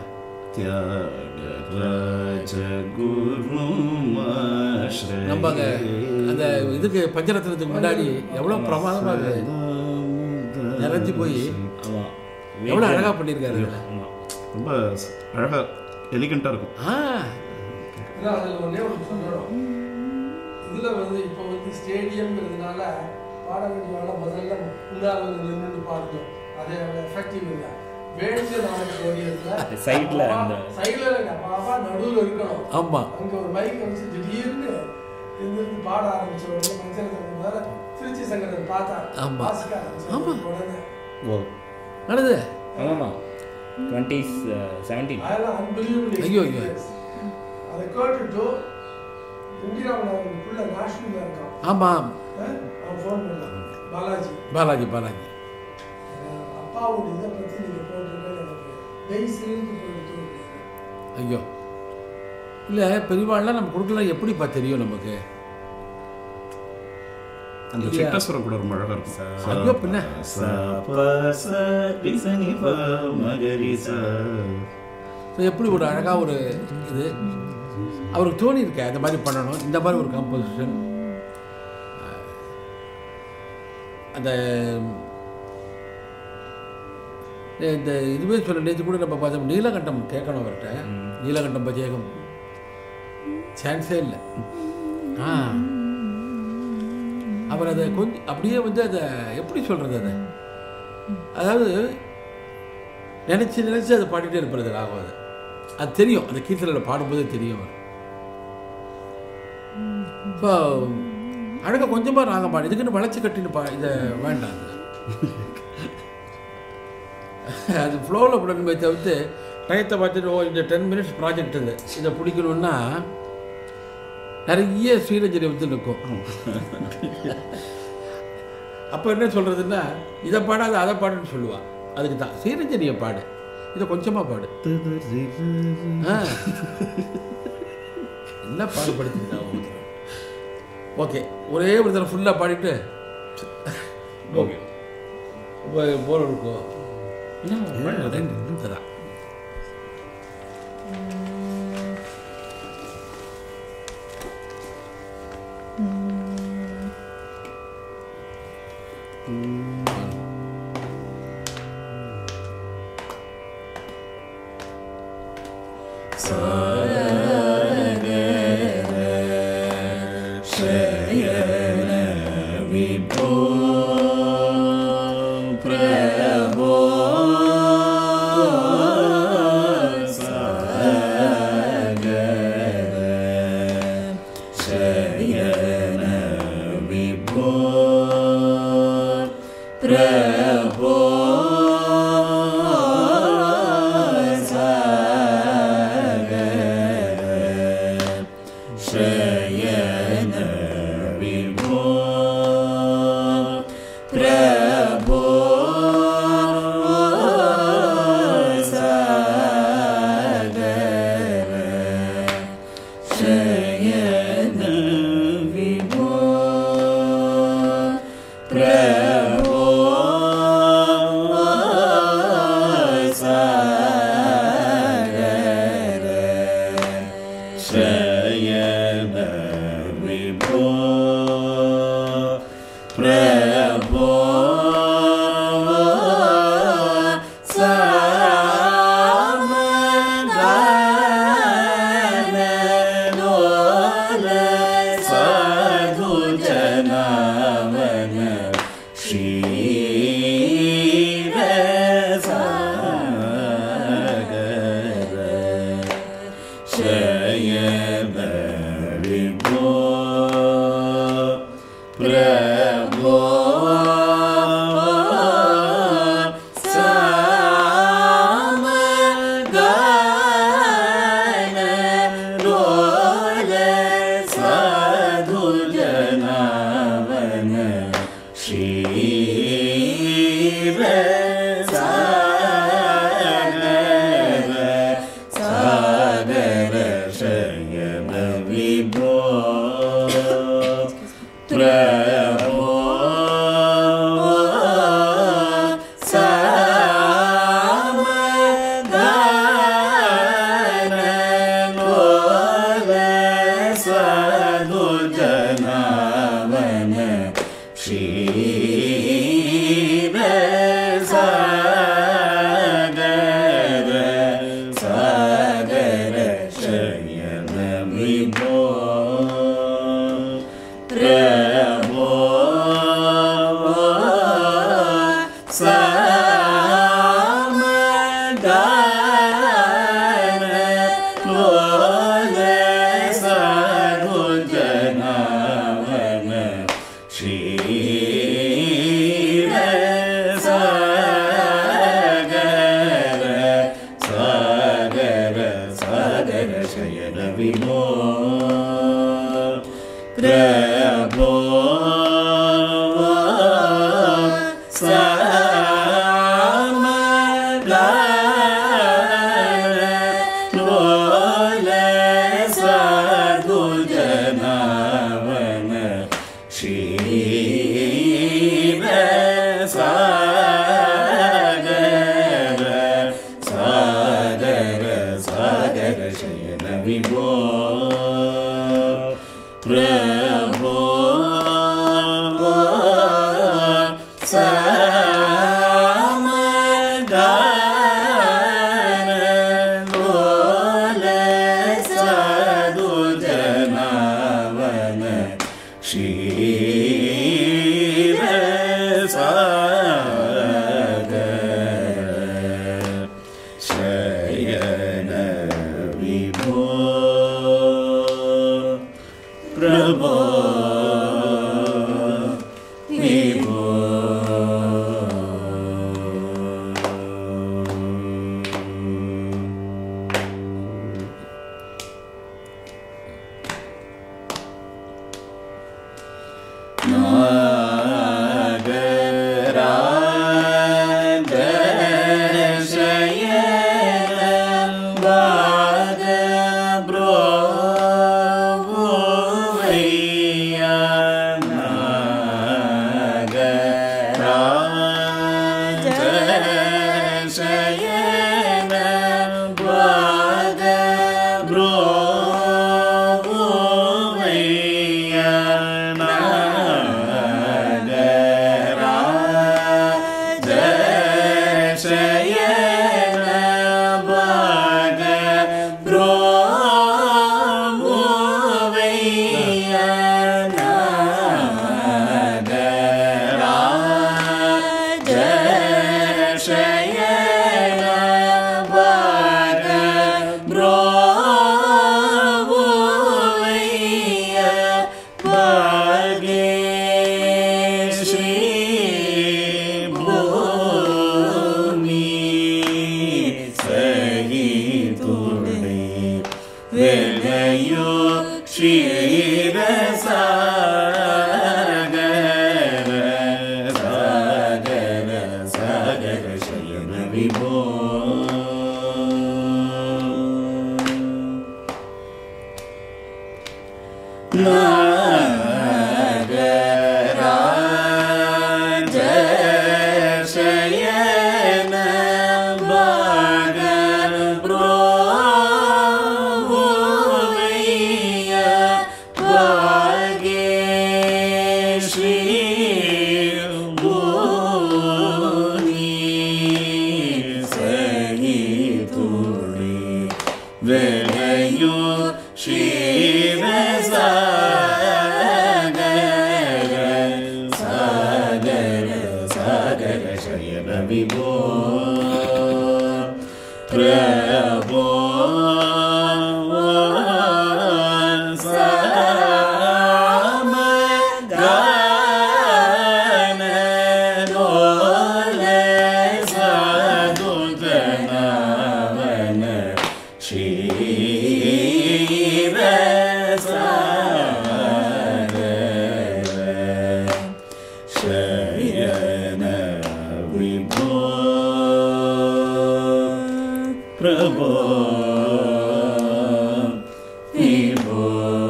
தியாகராஜ குரு நம்ம அங்க அந்த இதுக்கு பஞ்சரத்னத்துக்கு முன்னாடி எவ்வளோ பிரமாதமாக நிறைஞ்சு போய் ஆமா எவ்வளோ அழகாக பண்ணியிருக்காரு ஆமா ரொம்ப அழகா எலிகண்டா இருக்கும் ஆ இல்லை அதில் ஒன்றே ஒன்று சொல்லணும் இதில் வந்து இப்போ வந்து ஸ்டேடியம்ங்கிறதுனால பாட வேண்டியவாಳ முதல்ல முன்னால் வந்து நின்றுட்டு பாடணும் அதே எஃபெக்டிவ் இல்லை வேண்டிய நாளைக்கு ஓடியத்தில் சைடுல அந்த சைடில் இல்லைங்க பாப்பா நடுவில் இருக்கணும் ஆமாம் அங்கே ஒரு மைக் வச்சு திடீர்னு இருந்து பாட ஆரம்பிச்ச உடனே மஞ்சள் திருச்சி சங்கரன் பார்த்தா ஆமா. வாசிக்க ஆரம்பிச்ச உடனே ஓ நல்லது ஆமாமா டுவெண்ட்டி செவன்டீன் அதெல்லாம் அன்பிலியபிள் ஐயோ, ஐயோ. அதை கேட்டுட்டு இந்திராவில் அவன் புள்ள நாஷ்வில் இருக்கான் ஆமாம் அஹ், அவன் ஃபோன் பண்ணான் பாலாஜி பாலாஜி பாலாஜி அஹ், அப்பாவோட இதை பற்றி நீங்கள் போட்டிருக்கேன் எனக்கு வெய் சிலிர்ந்து போயிடுத்து அப்படின்னு. ஐயோ இல்லை பெரியவாள்லாம் நம்ம கொடுக்கலாம் எப்படிப்பா தெரியும் நமக்கு அந்த இல்லையா? சிட்டஸ்வரம் கூட ரொம்ப அழகா இருக்கும் ஐயோ பின்ன ச ப ச ரி ச நி ப மகரி ச ஸோ எப்படி ஒரு அழகாக ஒரு இது அவருக்கு தோணி இருக்க அந்த மாதிரி பண்ணணும் இந்த மாதிரி ஒரு கம்போசிஷன் அந்த இந்த இதுவே சொல்ல நேற்று கூட நம்ம பார்த்தோம் நீலகண்டம் கேட்கணும் அவர்கிட்ட நீலகண்டம் பஜேகம் சான்ஸே இல்லை ஆ அவர் அதை கொஞ்சம் அப்படியே வந்து அதை எப்படி சொல்கிறது அதை அதாவது நினச்சி நினச்சி அதை பாடிட்டே இருப்பது ராகம் அது அது தெரியும் அந்த கீர்த்தனையில் பாடும்போதே தெரியும் அவர் இப்போ அழகாக கொஞ்சமாக ராகம் பாடு இதுக்குன்னு வளைச்சி கட்டின்னு பா இதை வேண்டாம் அது. அது ஃப்ளோவில் விடணுமே தவிர்த்து டயத்தை பார்த்துட்டு ஓ இந்த டென் மினிட்ஸ் ப்ராஜெக்ட் இது இதை பிடிக்கணுன்னா நிறைய ஸ்ரீரஞ்சனி வந்து நிற்கும் அப்போ என்ன சொல்கிறதுன்னா இதை பாடாத அதை பாடுன்னு சொல்லுவா அதுக்கு தான் ஸ்ரீரஞ்சனியை பாடு இதை கொஞ்சமாக பாடு ஆ. எல்லாம் பாடுபடுத்திருக்கா உங்களுக்கு ஓகே ஒரே ஒரு தடவை ஃபுல்லாக பாடிட்டு ஓகே போர் இருக்கும் அதான் ಕ್ಷೀರ ಸಾಗರ सागर शयन विभो प्रभो साम गान लोले साधु जनावन क्षीर सागर शयन विभो प्रभो विभो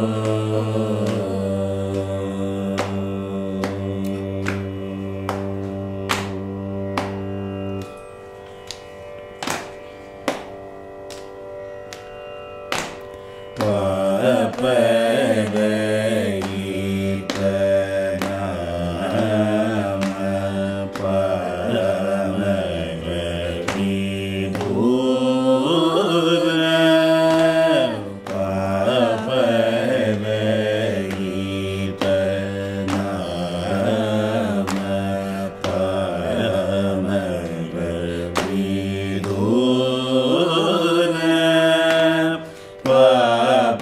பாப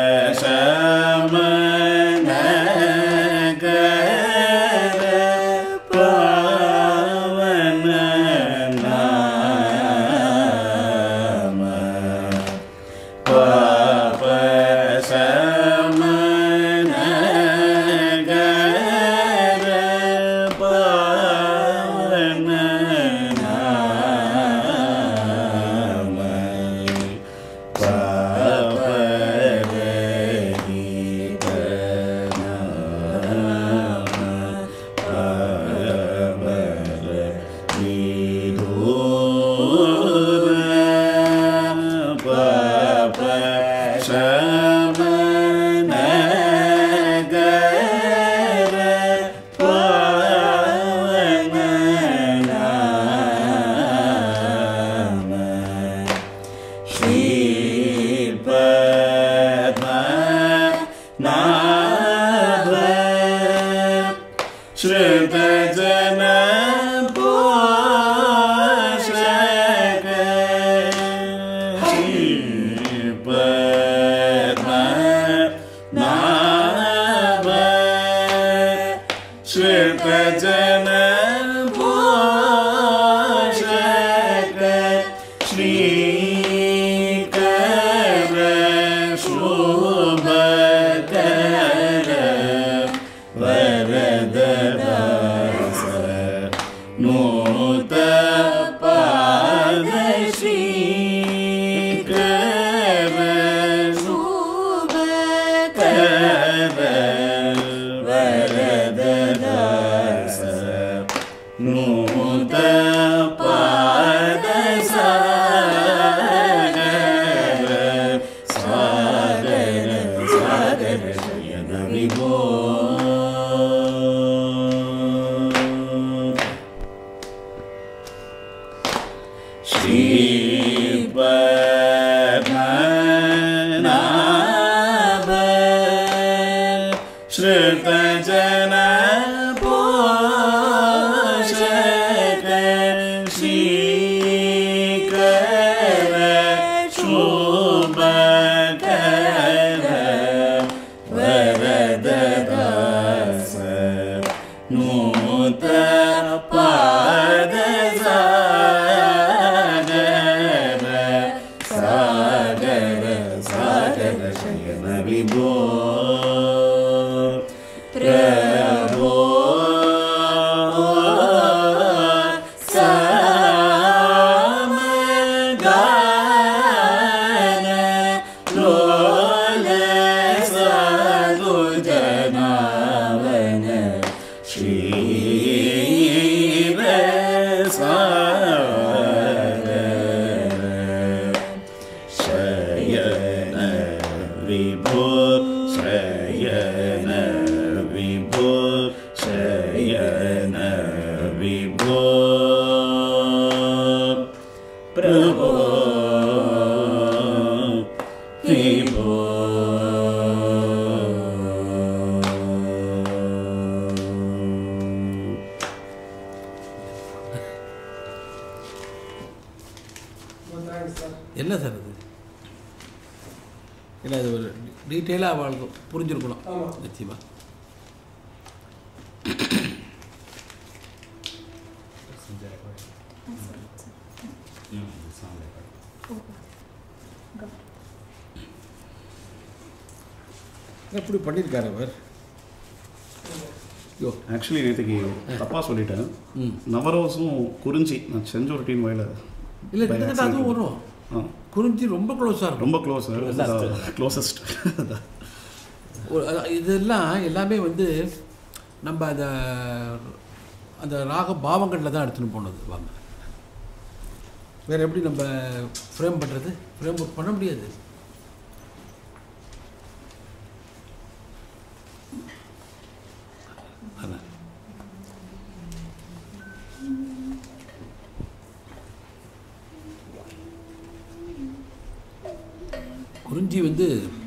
சமன கர பவன நாம பாப சமன கர பவன நாம श्रुतजन पोषक नाभ श्रुतजन पोषक श्रीकर शुभकर वरददास नूत पाद श्रीकर शुभकर वरददास नूत पाद सागर सागर सागर शयन विभो श्रीपद्मनाभ श्रुतजन पोषक श्रीकर शुभकर वरददास नूत पाद सागर सागर सागर शयन विभो प्रभो साम गान लोल साधु जनावन श्री என்ன சார் அது இல்லை அது ஒரு டீட்டெயிலாக அவளுக்கு புரிஞ்சிருக்கணும் ஆமா. நிச்சயமா எப்படி பண்ணியிருக்காரு அவர் யோ ஆக்சுவலி நேற்றுக்கு தப்பாக சொல்லிட்டேன் ம் நவரோஸும் குறிஞ்சி நான் செஞ்ச ஒரு டீம் வயல இல்லை கிட்டத்தட்ட அதுவும் வரும் ஆ குறிஞ்சி ரொம்ப க்ளோஸாக இருக்கும் ரொம்ப க்ளோஸ் க்ளோசஸ்ட் ஒரு அது- இதெல்லாம் எல்லாமே வந்து நம்ம அந்த அந்த ராக பாவங்களில் தான் எடுத்துன்னு போனது வாங்க வேறு எப்படி நம்ம ஃப்ரேம் பண்ணுறது ஃப்ரேம் ஒர்க் பண்ண முடியாது அதான் குறிஞ்சி வந்து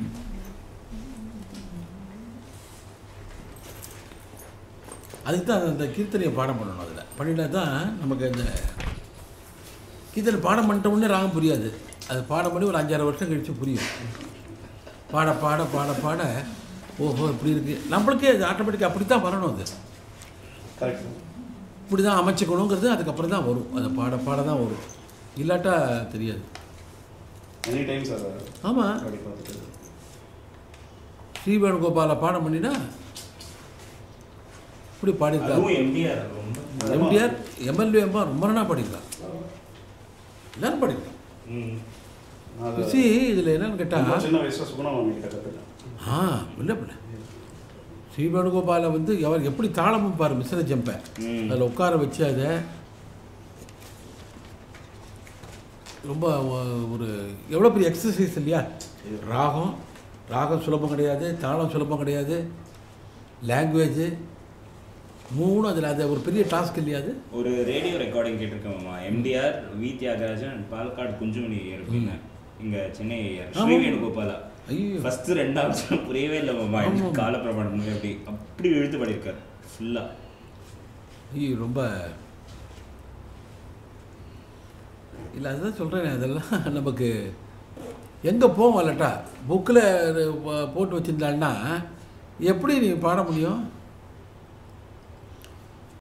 அதுக்கு தான் அந்த கீர்த்தனையை பாடம் பண்ணணும் அதில் பண்ணிட்டா தான் நமக்கு அந்த கீர்த்தனை பாடம் பண்ணிட்ட உடனே ராகம் புரியாது அது பாடம் பண்ணி ஒரு அஞ்சாறு வருஷம் கழித்து புரியும் பாட பாட பாட பாட ஓஹோ இப்படி இருக்குது நம்மளுக்கே அது ஆட்டோமேட்டிக்காக அப்படி தான் வரணும் அது கரெக்ட் இப்படி தான் அமைச்சுக்கணுங்கிறது அதுக்கப்புறம் தான் வரும் அது பாட பாட தான் வரும் இல்லாட்டா தெரியாது எனி டைம் சார் ஆமாம் அப்படி பார்த்துட்டு ஸ்ரீ வேணுகோபாலை பாடம் பண்ணினா இப்படி பாடியிருக்காரு அதுவும் எம்டிஆர் ரொம்ப எம்டிஆர் எம்எல்ஏ அம்மா ரொம்ப நாளாக படிக்கலாம் எல்லாரும் படிக்கலாம் ம். அது சி இதில் என்னன்னு ரொம்ப கேட்டால் சின்ன வயசுல சுகுணம் கிட்ட கற்றுட்டேன் ஆ இல்லை இல்லை ஸ்ரீ வேணுகோபாலை வந்து அவர் எப்படி தாளமும் பாரு மிஸ்ர ஜம்பை ம். அதில் உட்கார வச்சு அதை ரொம்ப ஒ- ஒரு எவ்வளோ பெரிய எக்ஸசைஸ் இல்லையா ராகம் ராகம் சுலபம் கிடையாது தாளம் சுலபம் கிடையாது லாங்குவேஜ் மூணு அதில் அது ஒரு பெரிய டாஸ்க் இல்லையா அது ஒரு ரேடியோ ரெக்கார்டிங் கேட்டிருக்கோம்மா MDR V Thyagarajan and Palakkad Kunjumani இருப்பீங்க இங்க சென்னை ஆமா. ஸ்ரீ வேணுகோபாலா ஐயோ ஃபர்ஸ்ட் ரெண்டாவது புரியவே இல்லை மாமா எனக்கு ஆமா. காலப்பிரமாணம் அப்படி அப்படி இழுத்து பாடியிருக்காரு ஃபுல்லா ஐயோ ரொம்ப இல்லை அதுதான் சொல்கிறேன் அதெல்லாம் நமக்கு எங்கே போவோம் இல்லட்டா புக்கில் போட்டு வச்சுருந்தாள்னா எப்படி நீ பாட முடியும்